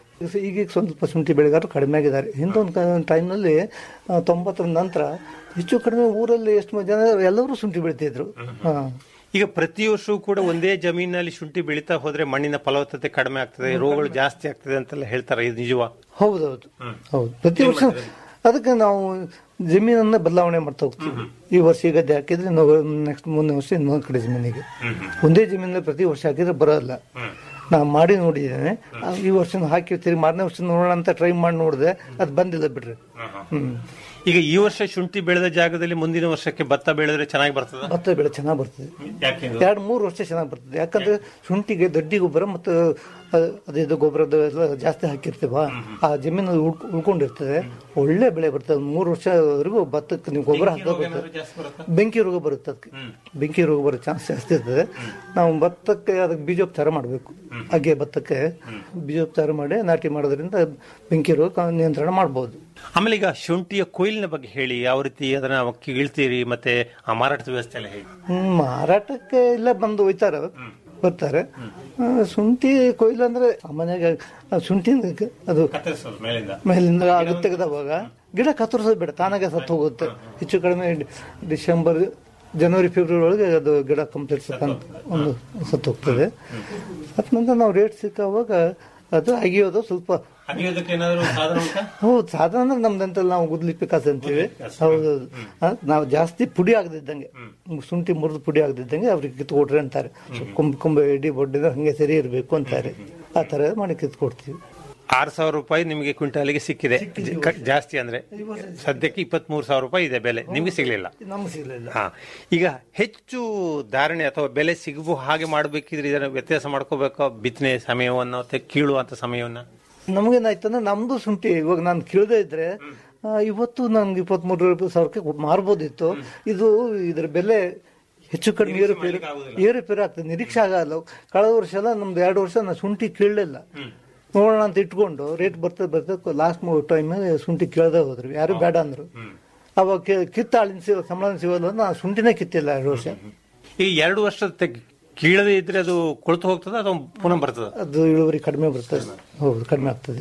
ಈಗ ಸ್ವಲ್ಪ ಶುಂಠಿ ಬೆಳೆಗಾರರು ಕಡಿಮೆ ಆಗಿದ್ದಾರೆ ಹಿಂದೊಂದು ಟೈಮ್ನಲ್ಲಿ ತೊಂಬತ್ತರ ನಂತರ ಹೆಚ್ಚು ಕಡಿಮೆ ಊರಲ್ಲಿ ಎಷ್ಟು ಜನ ಎಲ್ಲರೂ ಶುಂಠಿ ಬೆಳಿತಿದ್ರು ಹಾ ಈಗ ಪ್ರತಿ ವರ್ಷವೂ ಕೂಡ ಒಂದೇ ಜಮೀನಲ್ಲಿ ಶುಂಠಿ ಬೆಳೀತಾ ಹೋದ್ರೆ ಮಣ್ಣಿನ ಫಲವತ್ತತೆ ಕಡಿಮೆ ಆಗ್ತದೆ ರೋಗಗಳು ಜಾಸ್ತಿ ಆಗ್ತದೆ ಅಂತೆಲ್ಲ ಹೇಳ್ತಾರೆ ಇದು ನಿಜವಾ ಹೌದೌದು ಹೌದು ಪ್ರತಿ ವರ್ಷ ಅದಕ್ಕೆ ನಾವು ಜಮೀನನ್ನ ಬದಲಾವಣೆ ಮಾಡ್ತಾ ಹೋಗ್ತೀವಿ ಈ ವರ್ಷ ಈ ಗದ್ದೆ ಹಾಕಿದ್ರೆ ನೆಕ್ಸ್ಟ್ ಮುಂದಿನ ವರ್ಷ ಇನ್ನೊಂದು ಕಡೆ ಜಮೀನಿಗೆ ಒಂದೇ ಜಮೀನಲ್ಲಿ ಪ್ರತಿ ವರ್ಷ ಹಾಕಿದ್ರೆ ಬರೋಲ್ಲ ನಾ ಮಾಡಿ ನೋಡಿದ್ದೇನೆ ಆ, ಈ ವರ್ಷ ಹಾಕಿರ್ತೀರಿ ಮಾರನೇ ವರ್ಷ ನೋಡೋಣ ಅಂತ ಟ್ರೈ ಮಾಡಿ ನೋಡಿದೆ ಅದು ಬಂದಿಲ್ಲ ಬಿಡ್ರಿ ಹ್ಮ್ ಈಗ ಈ ವರ್ಷ ಶುಂಠಿ ಬೆಳೆದ ಜಾಗದಲ್ಲಿ ಮುಂದಿನ ವರ್ಷಕ್ಕೆ ಭತ್ತ ಬೆಳೆದ್ರೆ ಚೆನ್ನಾಗಿ ಬರ್ತದ ಭತ್ತ ಬೆಳೆ ಚೆನ್ನಾಗಿ ಬರ್ತದೆ ಯಾಕೆ ಎರಡು ಮೂರು ವರ್ಷ ಚೆನ್ನಾಗಿ ಬರ್ತದೆ ಯಾಕಂದ್ರೆ ಶುಂಠಿಗೆ ದೊಡ್ಡಿ ಗೊಬ್ಬರ ಮತ್ತು ಅ- ಅದೇದು ಗೊಬ್ಬರದ ಎಲ್ಲ ಜಾಸ್ತಿ ಹಾಕಿರ್ತೀವ ಆ ಜಮೀನು ಉಳ್- ಉಳ್ಕೊಂಡಿರ್ತದೆ ಒಳ್ಳೆ ಬೆಳೆ ಬರ್ತದೆ ಮೂರು ವರ್ಷವರೆಗೂ ಭತ್ತಕ್ಕೆ ನೀವು ಗೊಬ್ಬರ ಹಾಕಬೇಕು ಬೆಂಕಿ ರೋಗ ಬರುತ್ತೆ ಅದಕ್ಕೆ ಬೆಂಕಿ ರೋಗ ಬರೋ ಚಾನ್ಸ್ ಜಾಸ್ತಿ ಇರ್ತದೆ ನಾವು ಭತ್ತಕ್ಕೆ ಅದಕ್ಕೆ ಬೀಜೋಪಚಾರ ಮಾಡಬೇಕು ಹಾಗೆ ಭತ್ತಕ್ಕೆ ಬೀಜೋಪಚಾರ ಮಾಡಿ ನಾಟಿ ಮಾಡೋದ್ರಿಂದ ಬೆಂಕಿ ರೋಗ ನಿಯಂತ್ರಣ ಮಾಡ್ಬೋದು ಆಮೇಲೆ ಈಗ ಶುಂಠಿಯ ಕೊಯ್ಲಿನ ಬಗ್ಗೆ ಹೇಳಿ ಯಾವ ರೀತಿ ಅದನ್ನ ಕೀಳ್ತೀರಿ ಮತ್ತೆ ಆ ಮಾರಾಟದ ವ್ಯವಸ್ಥೆ ಎಲ್ಲ ಹೇಳಿ ಹ್ಮ್, ಮಾರಾಟಕ್ಕೆ ಇಲ್ಲ ಬಂದು ಒಯ್ತಾರ ಬರ್ತಾರೆ ಆ, ಶುಂಠಿ ಕೊಯ್ಲು ಅಂದ್ರೆ ಸಾಮಾನ್ಯವಾಗಿ ಆ ಶುಂಠಿ ಅದು ಮೇಲಿಂದ ಮೇಲಿಂದ ಅದು ತೆಗೆದವಾಗ ಗಿಡ ಕತ್ತರಿಸೋದು ಬೇಡ ತಾನಾಗೆ ಸತ್ತು ಹೋಗುತ್ತೆ ಹೆಚ್ಚು ಕಡಿಮೆ ಡಿ- ಡಿಸೆಂಬರ್ ಜನವರಿ ಫೆಬ್ರವರಿ ಒಳಗೆ ಅದು ಗಿಡ ಕಂಪ್ಲೀಟ್ ಸತ್ತಂತ ಒಂದು ಸತ್ತು ಹೋಗ್ತದೆ ಅದ್ ನಂತರ ನಾವು ರೇಟ್ ಸಿಕ್ಕಾವಾಗ ಅದು ಅಗಿಯೋದು ಸ್ವಲ್ಪ ಅಗಿಯೋದಕ್ಕೆ ಏನಾದ್ರು ಸಾಧನ ಉಂಟಾ ಹೌದು ಸಾಧನ ಅಂದ್ರೆ ನಮ್ದಂತಲ್ಲಿ ನಾವು ಗುದ್ಲಿ ಪಿಕಾಸ್ ಅಂತೀವಿ ಹೌದು ಆ, ನಾವು ಜಾಸ್ತಿ ಪುಡಿ ಆಗದಿದ್ದಂಗೆ ಶುಂಠಿ ಮುರಿದು ಪುಡಿ ಆಗದಿದ್ದಂಗೆ ಅವ್ರಿಗೆ ಕಿತ್ಕೊಡ್ರಿ ಅಂತಾರೆ ಕೊಂಬ ಕೊಂಬ ಎಡಿ ಬೊಡ್ಡಿದ ಹಂಗೆ ಸರಿ ಇರಬೇಕು ಅಂತಾರೆ ಆ ತರ ಮಾಡಿ ಕಿತ್ಕೊಡ್ತೀವಿ ಆರ್ ಸಾವಿರ ರೂಪಾಯಿ ನಿಮಗೆ ಕ್ವಿಂಟಾಲಿಗೆ ಸಿಕ್ಕಿದೆ ಕ- ಜಾಸ್ತಿ ಅಂದ್ರೆ ಸದ್ಯಕ್ಕೆ ಇಪ್ಪತ್ತ್ ಮೂರು ಸಾವಿರ ರೂಪಾಯಿ ಇದೆ ಬೆಲೆ ನಿಮ್ಗೆ ಸಿಗ್ಲಿಲ್ಲ ನಮ್ಗೆ ಸಿಗ್ಲಿಲ್ಲ ಹಾ ಈಗ ಹೆಚ್ಚು ಧಾರಣೆ ಅಥವಾ ಬೆಲೆ ಸಿಗಬು ಹಾಗೆ ಮಾಡಬೇಕಿದ್ರೆ ಇದನ್ನ ವ್ಯತ್ಯಾಸ ಮಾಡ್ಕೋಬೇಕು ಬಿತ್ತನೆ ಸಮಯವನ್ನು ಮತ್ತೆ ಕೀಳುವಂತ ಸಮಯವನ್ನ ನಮಗೇನಾಯ್ತಂದ್ರೆ ನಮ್ದು ಶುಂಠಿ ಇವಾಗ ನಾನು ಕೇಳದೇ ಇದ್ರೆ ಆ, ಇವತ್ತು ನನ್ಗೆ ಇಪ್ಪತ್ಮೂರು ಸಾವಿರಕ್ಕೆ ಮಾರ್ಬೋದಿತ್ತು ಇದು ಇದ್ರ ಬೆಲೆ ಹೆಚ್ಚು ಕಡಿಮೆ ಏರುಪೇರು ಏರುಪೇರು ಆಗ್ತದೆ ನಿರೀಕ್ಷೆ ಆಗಲ್ಲ ಕಳೆದ ವರ್ಷ ಎಲ್ಲ ನಮ್ದು ಎರಡು ವರ್ಷ ನಾನು ಶುಂಠಿ ಕೀಳಲಿಲ್ಲ ನೋಡೋಣ ಅಂತ ಇಟ್ಕೊಂಡು ರೇಟ್ ಬರ್ತದೆ ಬರ್ತದೆ ಲಾಸ್ಟ್ ಟೈಮ್ ಶುಂಠಿ ಕೇಳದೆ ಹೋದ್ರು ಯಾರು ಬೇಡ ಅಂದ್ರು ಅವಾಗ ಕಿ- ಕಿತ್ತಾಳಿನ ಸಿಗ ಸಂಬಳ ಸಿಗೋಲ್ಲ ಅಂತ ನಾನು ಶುಂಠಿನೇ ಕಿತ್ತಿಲ್ಲ ಎರಡು ವರ್ಷ ಈ ಎರಡು ವರ್ಷ ತೆಗ್- ಕೀಳದೆ ಇದ್ರೆ ಅದು ಕೊಳ್ತು ಹೋಗ್ತದ ಅಥವಾ ಪುನಃ ಬರ್ತದ ಅದು ಇಳುವರಿ ಕಡಿಮೆ ಬರ್ತದೆ ಹೌದು ಕಡಿಮೆ ಆಗ್ತದೆ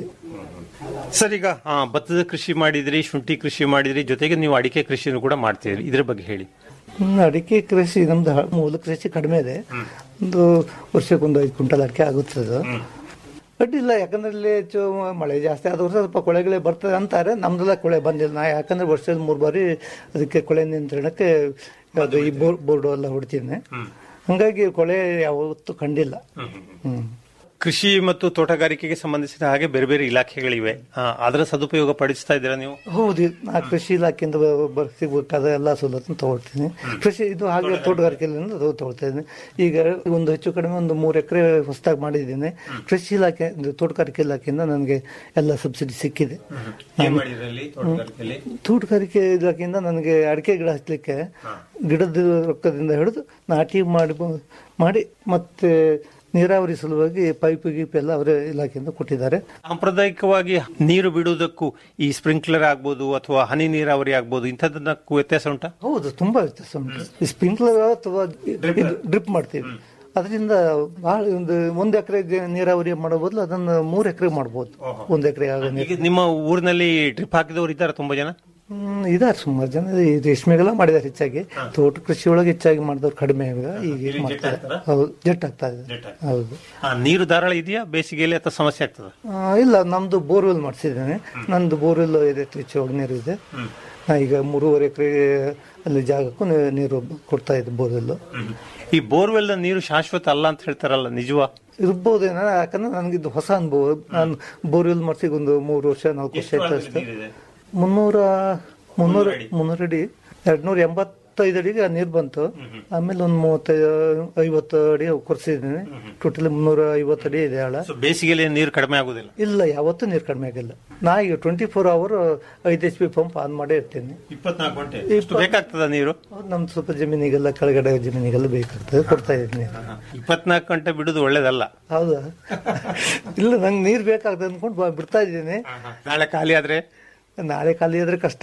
ಸರ್ ಈಗ ಆ, ಭತ್ತದ ಕೃಷಿ ಮಾಡಿದ್ರಿ ಶುಂಠಿ ಕೃಷಿ ಮಾಡಿದ್ರಿ ಜೊತೆಗೆ ನೀವು ಅಡಿಕೆ ಕೃಷಿನೂ ಕೂಡ ಮಾಡ್ತಿದ್ರಿ ಇದ್ರ ಬಗ್ಗೆ ಹೇಳಿ ಹ್ಮ್, ಅಡಿಕೆ ಕೃಷಿ ನಮ್ದು ಹ- ಮೂಲ ಕೃಷಿ ಕಡಿಮೆ ಇದೆ ಒಂದು ವರ್ಷಕ್ಕೊಂದು ಐದು ಕ್ವಿಂಟಲ್ ಅಡಿಕೆ ಆಗುತ್ತೆ ಅದು ಅಡ್ಡಿಲ್ಲ ಯಾಕಂದ್ರೆ ಇಲ್ಲಿ ಹೆಚ್ಚು ಮಳೆ ಜಾಸ್ತಿ ಆದ ವರ್ಷ ಸ್ವಲ್ಪ ಕೊಳೆಗಳೇ ಬರ್ತದೆ ಅಂತಾರೆ ನಮ್ದೆಲ್ಲ ಕೊಳೆ ಬಂದಿಲ್ಲ ನಾ ಯಾಕಂದ್ರೆ ವರ್ಷದ ಮೂರು ಬಾರಿ ಅದಕ್ಕೆ ಕೊಳೆ ನಿಯಂತ್ರಣಕ್ಕೆ ಅದು ಈ ಬೋರ್ ಬೋರ್ಡು ಎಲ್ಲ ಹೊಡ್ತೀನಿ ಹಂಗಾಗಿ ಕೊಳೆ ಯಾವತ್ತೂ ಕಂಡಿಲ್ಲ ಹ್ಮ್ ಕೃಷಿ ಮತ್ತು ತೋಟಗಾರಿಕೆಗೆ ಸಂಬಂಧಿಸಿದ ಹಾಗೆ ಬೇರೆ ಬೇರೆ ಇಲಾಖೆಗಳಿವೆ ಆ, ಅದರ ಸದುಪಯೋಗ ಪಡಿಸ್ತಾ ಇದ್ದೀರಾ ನೀವು ಹೌದು ನಾ ಕೃಷಿ ಇಲಾಖೆಯಿಂದ ಬ- ಬ- ಸಿಗ್ಬೇಕಾದ ಎಲ್ಲ ಸವಲತ್ತನ್ನು ತಗೊಳ್ತೀನಿ ಕೃಷಿ ಇದು ಹಾಗೆ ತೋಟಗಾರಿಕೆಯಿಂದ ಅದು ತಗೊಳ್ತಾ ಇದ್ದೀನಿ ಈಗ ಒಂದು ಹೆಚ್ಚು ಕಡಿಮೆ ಒಂದು ಮೂರು ಎಕರೆ ಹೊಸದಾಗಿ ಮಾಡಿದ್ದೀನಿ ಕೃಷಿ ಇಲಾಖೆ ಇದು ತೋಟಗಾರಿಕೆ ಇಲಾಖೆಯಿಂದ ನನಗೆ ಎಲ್ಲ ಸಬ್ಸಿಡಿ ಸಿಕ್ಕಿದೆ ತೋಟಗಾರಿಕೆ ಇಲಾಖೆಯಿಂದ ನನಗೆ ಅಡಿಕೆ ಗಿಡ ಹಚ್ಚಲಿಕ್ಕೆ ಗಿಡದ ರೊಕ್ಕದಿಂದ ಹಿಡಿದು ನಾಟಿ ಮಾಡಿ ಮಾಡಿ ಮತ್ತೆ ನೀರಾವರಿ ಸಲುವಾಗಿ ಪೈಪ್ ಗೀಪ್ ಎಲ್ಲ ಅವರೇ ಇಲಾಖೆಯಿಂದ ಕೊಟ್ಟಿದ್ದಾರೆ ಸಾಂಪ್ರದಾಯಿಕವಾಗಿ ನೀರು ಬಿಡುವುದಕ್ಕೂ ಈ ಸ್ಪ್ರಿಂಕ್ಲರ್ ಆಗ್ಬೋದು ಅಥವಾ ಹನಿ ನೀರಾವರಿ ಆಗ್ಬೋದು ಇಂಥದ್ದಕ್ಕೂ ವ್ಯತ್ಯಾಸ ಉಂಟಾ ಹೌದು ತುಂಬಾ ವ್ಯತ್ಯಾಸ ಉಂಟು ಈ ಸ್ಪ್ರಿಂಕ್ಲರ್ ಅಥವಾ ಡ್ರಿಪ್ ಮಾಡ್ತೀವಿ ಅದರಿಂದ ಬಹಳ ಒಂದು ಒಂದು ಎಕರೆ ನೀರಾವರಿ ಮಾಡೋ ಬದಲು ಅದನ್ನ ಮೂರು ಎಕರೆ ಮಾಡ್ಬೋದು ಒಂದು ಎಕರೆ ಆಗ ನೀರು ಈಗ ನಿಮ್ಮ ಊರಿನಲ್ಲಿ ಡ್ರಿಪ್ ಹಾಕಿದವರು ಇದ್ದಾರೆ ತುಂಬಾ ಜನ ಹ್ಮ್, ಇದಾರೆ ಸುಮಾರು ಜನ ಈ ರೇಷ್ಮೆಗೆಲ್ಲ ಮಾಡಿದಾರೆ ಹೆಚ್ಚಾಗಿ ತೋಟ ಕೃಷಿ ಒಳಗೆ ಹೆಚ್ಚಾಗಿ ಮಾಡಿದವ್ರು ಕಡಿಮೆ ಈಗ ಈಗ ಮಾಡ್ತಾರೆ ಹೌದು ಜೆಟ್ ಆಗ್ತಾ ಇದೆ ಹೌದು ಆ, ನೀರು ಧಾರಾಳ ಇದೆಯಾ ಬೇಸಿಗೆಯಲ್ಲಿ ಅಥವಾ ಸಮಸ್ಯೆ ಆಗ್ತದ ಆ, ಇಲ್ಲ ನಮ್ದು ಬೋರ್ವೆಲ್ ಮಾಡಿಸಿದ್ದೇನೆ ನಂದು ಬೋರ್ವೆಲ್ ಇದೆ ಹೆಚ್ಚು ಒಳಗೆ ನೀರು ಇದೆ ನಾ ಈಗ ಮೂರುವರೆ ಎಕರೆ ಅಲ್ಲಿ ಜಾಗಕ್ಕೂ ನೀ- ನೀರು ಕೊಡ್ತಾ ಇದ್ದೆ ಬೋರ್ವೆಲ್ ಈ ಬೋರ್ವೆಲ್ ನೀರು ಶಾಶ್ವತ ಅಲ್ಲ ಅಂತ ಹೇಳ್ತಾರಲ್ಲ ನಿಜವಾ ಇರ್ಬೋದೇನೋ ಯಾಕಂದ್ರೆ ನನಗಿದ್ದು ಹೊಸ ಅನುಭವ ನಾನು ಬೋರ್ವೆಲ್ ಮಾಡ್ಸಿ ಒಂದು ಮೂರು ವರ್ಷ ನಾಲ್ಕು ವರ್ಷ ಆಯ್ತು ಅಷ್ಟೇ ಮುನ್ನೂರ ಮುನ್ನೂರ ಮುನ್ನೂರ ಅಡಿ ಎರಡ್ನೂರ ಎಂಬತ್ತೈದು ಅಡಿಗೆ ಆ ನೀರು ಬಂತು ಆಮೇಲೆ ಒಂದು ಮೂವತ್ತೈದು ಐವತ್ತು ಅಡಿ ಕೊರ್ಸಿದ್ದೀನಿ ಟೋಟಲಿ ಮುನ್ನೂರ ಐವತ್ತು ಅಡಿ ಇದೆ ಆಳ ಸೊ ಬೇಸಿಗೆಯಲ್ಲಿ ನೀರು ಕಡಿಮೆ ಆಗುದಿಲ್ಲ ಇಲ್ಲ ಯಾವತ್ತೂ ನೀರು ಕಡಿಮೆ ಆಗಿಲ್ಲ ನಾ ಈಗ ಟ್ವೆಂಟಿ ಫೋರ್ ಅವರ್ ಐದು ಎಚ್ ಪಿ ಪಂಪ್ ಆನ್ ಮಾಡೇ ಇರ್ತೀನಿ ಇಪ್ಪತ್ನಾಲ್ಕು ಗಂಟೆ ಇಷ್ಟು ಬೇಕಾಗ್ತದ ನೀರು ನಮ್ದು ಸ್ವಲ್ಪ ಜಮೀನಿಗೆಲ್ಲ ಕೆಳಗಡೆ ಜಮೀನಿಗೆಲ್ಲ ಬೇಕಾಗ್ತದೆ ಕೊಡ್ತಾ ಇದ್ದೀನಿ ಇಪ್ಪತ್ನಾಲ್ಕು ಗಂಟೆ ಬಿಡುದು ಒಳ್ಳೇದಲ್ಲ ಹೌದಾ ಇಲ್ಲ ನಂಗೆ ನೀರು ಬೇಕಾಗ್ತದೆ ಅಂದ್ಕೊಂಡು ಬಾ- ಬಿಡ್ತಾ ಇದ್ದೀನಿ ನಾಳೆ ಖಾಲಿ ಆದ್ರೆ ನಾಳೆ ಖಾಲಿ ಆದ್ರೆ ಕಷ್ಟ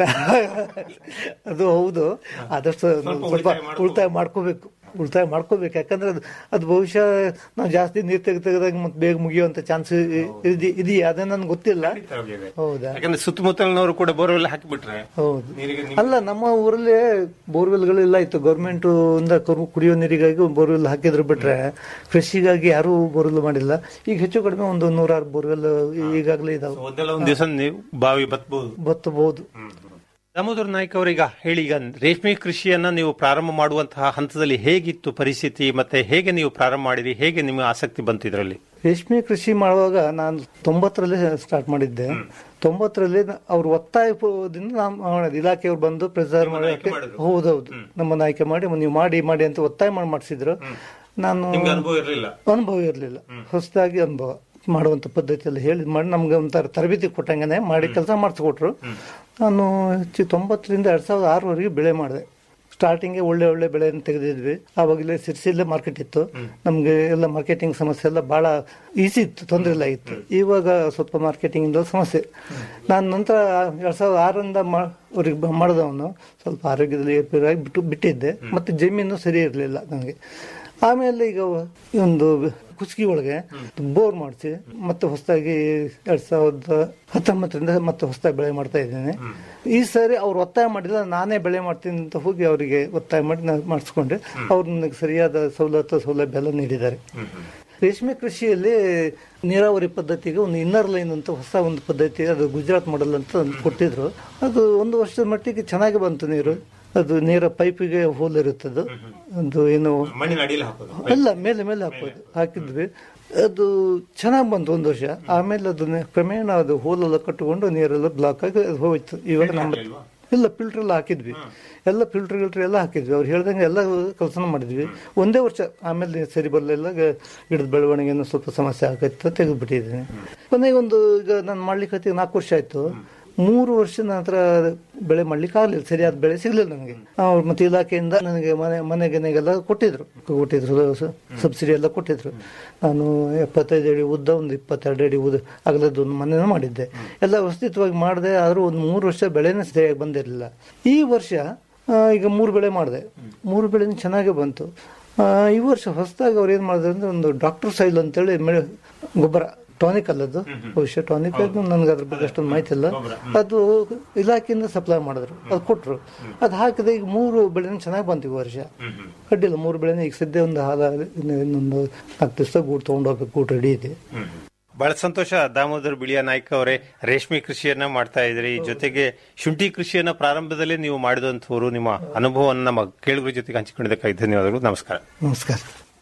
ಅದು ಹೌದು ಆದಷ್ಟು ಸ್ವಲ್ಪ ಉಳಿತಾಯ ಮಾಡ್ಕೋಬೇಕು ಉಳಿತಾಯ ಮಾಡ್ಕೋಬೇಕು ಯಾಕಂದ್ರೆ ಅದು ಅದು ಬಹುಶಃ ನಾವು ಜಾಸ್ತಿ ನೀರು ತೆಗೆದು ತೆಗೆದಾಗ ಮತ್ತೆ ಬೇಗ ಮುಗಿಯುವಂತ ಚಾನ್ಸ್ ಇದೆಯಾ ಅದೇ ನನ್ಗೆ ಗೊತ್ತಿಲ್ಲ ಹೌದಾ ಯಾಕಂದ್ರೆ ಸುತ್ತಮುತ್ತಲಿನವರು ಕೂಡ ಬೋರ್ವೆಲ್ ಹಾಕಿಬಿಟ್ರೆ ಹೌದು ನೀರಿಗೆ ಅಲ್ಲ ನಮ್ಮ ಊರಲ್ಲಿ ಬೋರ್ವೆಲ್ಗಳೆಲ್ಲ ಇತ್ತು ಗೌರ್ಮೆಂಟ್ ಇಂದ ಕರು- ಕುಡಿಯೋ ನೀರಿಗಾಗಿ ಬೋರ್ವೆಲ್ ಹಾಕಿದ್ರು ಬಿಟ್ರೆ ಕೃಷಿಗಾಗಿ ಯಾರು ಬೋರ್ವೆಲ್ ಮಾಡಿಲ್ಲ ಈಗ ಹೆಚ್ಚು ಕಡಿಮೆ ಒಂದು ನೂರಾರು ಬೋರ್ವೆಲ್ ಈಗಾಗಲೇ ಇದಾವೆ ಒಂದಲ್ಲ ಒಂದ್ ದಿವಸ ನೀವು ಬಾವಿ ಬತ್ಬಹುದು ಬತ್ತಬಹುದು ದಾಮೋದರ ನಾಯ್ಕ ಅವರೀಗ ಹೇಳಿ ಈಗ ರೇಷ್ಮೆ ಕೃಷಿಯನ್ನ ನೀವು ಪ್ರಾರಂಭ ಮಾಡುವಂತಹ ಹಂತದಲ್ಲಿ ಹೇಗಿತ್ತು ಪರಿಸ್ಥಿತಿ ಮತ್ತೆ ಹೇಗೆ ನೀವು ಪ್ರಾರಂಭ ಮಾಡಿರಿ ಹೇಗೆ ನಿಮಗೆ ಆಸಕ್ತಿ ಬಂತು ಇದರಲ್ಲಿ ರೇಷ್ಮೆ ಕೃಷಿ ಮಾಡುವಾಗ ನಾನು ತೊಂಬತ್ತರಲ್ಲಿ ಸ್ಟಾರ್ಟ್ ಮಾಡಿದ್ದೆ ತೊಂಬತ್ತರಲ್ಲಿ ಅವ್ರ ಒತ್ತಾಯದಿಂದ ನಾನು ಮಾಡಿದೆ ಇಲಾಖೆಯವ್ರು ಬಂದು ಪ್ರೆಸರ್ ಮಾಡಿ ಹೌದೌದು ನಮ್ಮನ್ನ ಆಯ್ಕೆ ಮಾಡಿ ನೀವು ಮಾಡಿ ಮಾಡಿ ಅಂತ ಒತ್ತಾಯ ಮಾಡಿ ಮಾಡಿಸಿದ್ರು ನಾನು ಅನುಭವ ಇರಲಿಲ್ಲ ಅನುಭವ ಇರಲಿಲ್ಲ ಹೊಸದಾಗಿ ಅನುಭವ ಮಾಡುವಂತ ಪದ್ಧತಿಯಲ್ಲಿ ಹೇಳಿ ಮಾಡಿ ನಮ್ಗೆ ಒಂಥರ ತರಬೇತಿ ಕೊಟ್ಟಂಗೆ ಮಾಡಿ ಕೆಲಸ ಮಾಡಿಸ್ಕೊಟ್ರು ನಾನು ಚಿ- ತೊಂಬತ್ತರಿಂದ ಎರಡ್ ಸಾವಿರದ ಆರವರೆಗೆ ಬೆಳೆ ಮಾಡಿದೆ ಸ್ಟಾರ್ಟಿಂಗ್ಗೆ ಒಳ್ಳೆ ಒಳ್ಳೆ ಬೆಳೆಯನ್ನು ತೆಗೆದಿದ್ವಿ ಆವಾಗಲೇ ಸಿರ್ಸಿಲ್ಲೇ ಮಾರ್ಕೆಟ್ ಇತ್ತು ನಮಗೆ ಎಲ್ಲ ಮಾರ್ಕೆಟಿಂಗ್ ಸಮಸ್ಯೆ ಎಲ್ಲ ಬಹಳ ಈಸಿ ಇತ್ತು ತೊಂದರೆ ಇಲ್ಲ ಇತ್ತು ಇವಾಗ ಸ್ವಲ್ಪ ಮಾರ್ಕೆಟಿಂಗ್ ಇಂದ ಸಮಸ್ಯೆ ನಾನು ನಂತರ ಎರಡ್ ಸಾವಿರದ ಆರರಿಂದ ಅವ್ರಿಗೆ ಮಾಡಿದವನು ಸ್ವಲ್ಪ ಆರೋಗ್ಯದಲ್ಲಿ ಏರ್ಪೇರಾಗಿ ಬಿಟ್ಟು ಬಿಟ್ಟಿದ್ದೆ ಮತ್ತೆ ಜಮೀನು ಸರಿ ಇರಲಿಲ್ಲ ನನಗೆ ಆಮೇಲೆ ಈಗ ಈ ಒಂದು ಕುಸ್ಕಿ ಒಳಗೆ ಬೋರ್ ಮಾಡಿಸಿ ಮತ್ತೆ ಹೊಸದಾಗಿ ಎರಡ್ ಸಾವಿರದ ಹತ್ತೊಂಬತ್ತರಿಂದ ಮತ್ತೆ ಹೊಸದಾಗಿ ಬೆಳೆ ಮಾಡ್ತಾ ಇದ್ದೇನೆ ಈ ಸಾರಿ ಅವ್ರು ಒತ್ತಾಯ ಮಾಡಿಲ್ಲ ನಾನೇ ಬೆಳೆ ಮಾಡ್ತೀನಿ ಅಂತ ಹೋಗಿ ಅವರಿಗೆ ಒತ್ತಾಯ ಮಾಡಿ ನಾನು ಮಾಡಿಸ್ಕೊಂಡೆ ಅವ್ರು ನನಗೆ ಸರಿಯಾದ ಸವಲತ್ತು ಸೌಲಭ್ಯ ಎಲ್ಲ ನೀಡಿದ್ದಾರೆ ರೇಷ್ಮೆ ಕೃಷಿಯಲ್ಲಿ ನೀರಾವರಿ ಪದ್ಧತಿಗೆ ಒಂದು ಇನ್ನರ್ ಲೈನ್ ಅಂತ ಹೊಸ ಒಂದು ಪದ್ಧತಿ ಅದು ಗುಜರಾತ್ ಮಾಡಲ್ ಅಂತ ಒಂದು ಕೊಟ್ಟಿದ್ರು ಅದು ಒಂದು ವರ್ಷದ ಮಟ್ಟಿಗೆ ಚೆನ್ನಾಗಿ ಬಂತು ನೀರು ಅದು ನೇರ ಪೈಪಿಗೆ ಹೋಲ್ ಇರುತ್ತದು ಒಂದು ಏನು ಮಣ್ಣಿನ ಅಡಿಯಲ್ಲಿ ಹಾಕೋದು ಅಲ್ಲ ಮೇಲೆ ಮೇಲೆ ಹಾಕೋದು ಹಾಕಿದ್ವಿ ಅದು ಚೆನ್ನಾಗಿ ಬಂತು ಒಂದು ವರ್ಷ ಆಮೇಲೆ ಅದನ್ನ ಕ್ರಮೇಣ ಅದು ಹೋಲೆಲ್ಲ ಕಟ್ಟಿಕೊಂಡು ನೀರೆಲ್ಲ ಬ್ಲಾಕ್ ಆಗಿ ಅದು ಹೋಯ್ತು ಇವಾಗ ನಮ್ಮ ಇಲ್ಲ ಫಿಲ್ಟರ್ ಎಲ್ಲ ಹಾಕಿದ್ವಿ ಎಲ್ಲ ಫಿಲ್ಟರ್ ಗಿಲ್ಟರ್ ಎಲ್ಲ ಹಾಕಿದ್ವಿ ಅವ್ರು ಹೇಳ್ದಂಗೆ ಎಲ್ಲ ಕೆಲಸನ ಮಾಡಿದ್ವಿ ಒಂದೇ ವರ್ಷ ಆಮೇಲೆ ಸರಿ ಬರಲಿಲ್ಲ ಗಿಡದ ಬೆಳವಣಿಗೆನೂ ಸ್ವಲ್ಪ ಸಮಸ್ಯೆ ಆಗೈತೆ ತೆಗೆದುಬಿಟ್ಟಿದ್ದೀನಿ ಕೊನೆಗೆ ಒಂದು ಈಗ ನಾನು ಮಾಡ್ಲಿಕ್ಕೆ ನಾಲ್ಕು ವರ್ಷ ಆಯ್ತು ಮೂರು ವರ್ಷದ ನಂತರ ಬೆಳೆ ಮಾಡ್ಲಿಕ್ಕೆ ಆಗ್ಲಿಲ್ಲ ಸರಿಯಾದ ಬೆಳೆ ಸಿಗ್ಲಿಲ್ಲ ನನಗೆ ಅವ್ರು ಮತ್ತೆ ಇಲಾಖೆಯಿಂದ ನನಗೆ ಮನೆ ಮನೆಗೆನೆಗೆಲ್ಲ ಕೊಟ್ಟಿದ್ರು ಕೊಟ್ಟಿದ್ರು ಸ- ಸಬ್ಸಿಡಿ ಎಲ್ಲ ಕೊಟ್ಟಿದ್ರು ನಾನು ಎಪ್ಪತ್ತೈದು ಅಡಿ ಉದ್ದ ಒಂದು ಇಪ್ಪತ್ತೆರಡು ಅಡಿ ಉದ್ದ ಅಗಲದ್ದು ಒಂದು ಮನೆನೂ ಮಾಡಿದ್ದೆ ಎಲ್ಲ ವ್ಯವಸ್ಥಿತವಾಗಿ ಮಾಡಿದೆ ಆದ್ರೂ ಒಂದು ಮೂರು ವರ್ಷ ಬೆಳೆನೇ ಸರಿಯಾಗಿ ಬಂದಿರಲಿಲ್ಲ ಈ ವರ್ಷ ಆ, ಈಗ ಮೂರು ಬೆಳೆ ಮಾಡಿದೆ ಮೂರು ಬೆಳೆ ಚೆನ್ನಾಗೇ ಬಂತು ಆ, ಈ ವರ್ಷ ಹೊಸದಾಗಿ ಅವ್ರು ಏನ್ ಮಾಡಿದ್ರು ಅಂದ್ರೆ ಒಂದು ಡಾಕ್ಟರ್ ಸೈಲ್ ಅಂತೇಳಿ ಮೆ- ಗೊಬ್ಬರ ಟಾನಿಕ್ ಅಲ್ಲದು ಬಹುಶಃ ಟಾನಿಕ್ ನನ್ಗೆ ಅದ್ರ ಬಗ್ಗೆ ಅಷ್ಟೊಂದು ಮಾಹಿತಿ ಇಲ್ಲ ಅದು ಇಲಾಖೆಯಿಂದ ಸಪ್ಲೈ ಮಾಡಿದ್ರು ಅದು ಕೊಟ್ರು ಅದು ಹಾಕಿದೆ ಈಗ ಮೂರು ಬೆಳೆನೂ ಚೆನ್ನಾಗಿ ಬಂತು ಈ ವರ್ಷ ಅಡ್ಡಿಲ್ಲ ಮೂರು ಬೆಳೆನೇ ಈಗ ಸದ್ಯ ಒಂದು ಹಾಲ ಇನ್ನು ಇನ್ನೊಂದು ನಾಲ್ಕು ದಿವಸ ಗೂಡು ತಗೊಂಡೋಗ್ಬೇಕು ಗೂಡು ರೆಡಿ ಇದೆ ಬಹಳ ಸಂತೋಷ ದಾಮೋದರ್ ಬಿಳಿಯ ನಾಯ್ಕ ಅವರೇ ರೇಷ್ಮೆ ಕೃಷಿಯನ್ನ ಮಾಡ್ತಾ ಇದ್ರಿ ಜೊತೆಗೆ ಶುಂಠಿ ಕೃಷಿಯನ್ನ ಪ್ರಾರಂಭದಲ್ಲೇ ನೀವು ಮಾಡಿದಂಥವ್ರು ನಿಮ್ಮ ಅನುಭವವನ್ನು ನಮ್ಮ ಕೇಳುಗರ ಜೊತೆಗೆ ಹಂಚಿಕೊಂಡಿದ್ದಕ್ಕಾಗಿ ಧನ್ಯವಾದಗಳು ನಮಸ್ಕಾರ ನಮಸ್ಕಾರ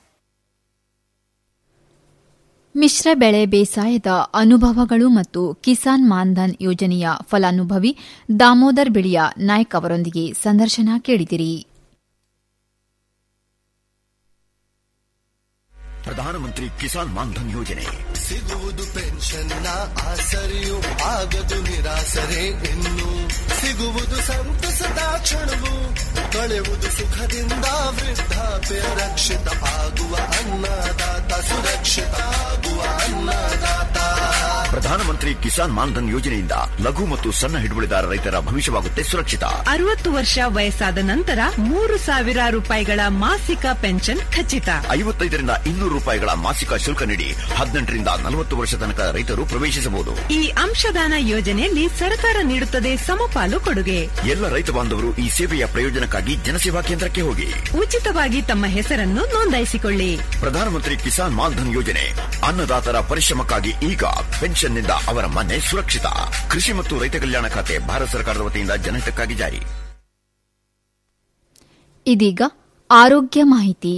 ಮಿಶ್ರ ಬೆಳೆ ಬೇಸಾಯದ ಅನುಭವಗಳು ಮತ್ತು ಕಿಸಾನ್ ಮಾನ್ಧನ್ ಯೋಜನೆಯ ಫಲಾನುಭವಿ ದಾಮೋದರ್ ಬಿಳಿಯ ನಾಯ್ಕ್ ಅವರೊಂದಿಗೆ ಸಂದರ್ಶನ ಕೇಳಿದಿರಿ ಪ್ರಧಾನಮಂತ್ರಿ ಕಿಸಾನ್ ಮಾನ್ಧನ್ ಯೋಜನೆ ಸಿಗುವುದು ಪೆನ್ಷನ್ನ ಆಸರೆಯು ಆಗದು ನಿರಾಸರೆ ಇನ್ನು ಸಿಗುವುದು ಸಂತಸದ ಕ್ಷಣವು ಕಳೆಯುವುದು ಸುಖದಿಂದ ವೃದ್ಧಾಪ್ಯ ರಕ್ಷಿತ ಆಗುವ ಅನ್ನದಾತ ಸುರಕ್ಷಿತ ಆಗುವ ಅನ್ನದಾತ ಪ್ರಧಾನಮಂತ್ರಿ ಕಿಸಾನ್ ಮಾನ್ಧನ್ ಯೋಜನೆಯಿಂದ ಲಘು ಮತ್ತು ಸಣ್ಣ ಹಿಡುವಳಿದಾರ ರೈತರ ಭವಿಷ್ಯವಾಗುತ್ತೆ ಸುರಕ್ಷಿತ ಅರವತ್ತು ವರ್ಷ ವಯಸ್ಸಾದ ನಂತರ ಮೂರು ಸಾವಿರ ರೂಪಾಯಿಗಳ ಮಾಸಿಕ ಪೆನ್ಷನ್ ಖಚಿತ ಐವತ್ತೈದರಿಂದ ಇನ್ನೂರು ರೂಪಾಯಿಗಳ ಮಾಸಿಕ ಶುಲ್ಕ ನೀಡಿ ಹದಿನೆಂಟರಿಂದ ನಲವತ್ತು ವರ್ಷ ತನಕ ರೈತರು ಪ್ರವೇಶಿಸಬಹುದು ಈ ಅಂಶದಾನ ಯೋಜನೆಯಲ್ಲಿ ಸರ್ಕಾರ ನೀಡುತ್ತದೆ ಸಮಪಾಲು ಕೊಡುಗೆ ಎಲ್ಲ ರೈತ ಬಾಂಧವರು ಈ ಸೇವೆಯ ಪ್ರಯೋಜನಕ್ಕಾಗಿ ಜನಸೇವಾ ಕೇಂದ್ರಕ್ಕೆ ಹೋಗಿ ಉಚಿತವಾಗಿ ತಮ್ಮ ಹೆಸರನ್ನು ನೋಂದಾಯಿಸಿಕೊಳ್ಳಿ ಪ್ರಧಾನಮಂತ್ರಿ ಕಿಸಾನ್ ಮಾನ್ಧನ್ ಯೋಜನೆ ಅನ್ನದಾತರ ಪರಿಶ್ರಮಕ್ಕಾಗಿ ಈಗ ಪೆನ್ಷನ್ನಿಂದ ಇನ್ಫೆಕ್ಷನ್ನಿಂದ ಅವರ ಮನೆ ಸುರಕ್ಷಿತ ಕೃಷಿ ಮತ್ತು ರೈತ ಕಲ್ಯಾಣ ಖಾತೆ ಭಾರತ ಸರ್ಕಾರದ ವತಿಯಿಂದ ಜನಹಿತಕ್ಕಾಗಿ ಜಾರಿ ಇದೀಗ ಆರೋಗ್ಯ ಮಾಹಿತಿ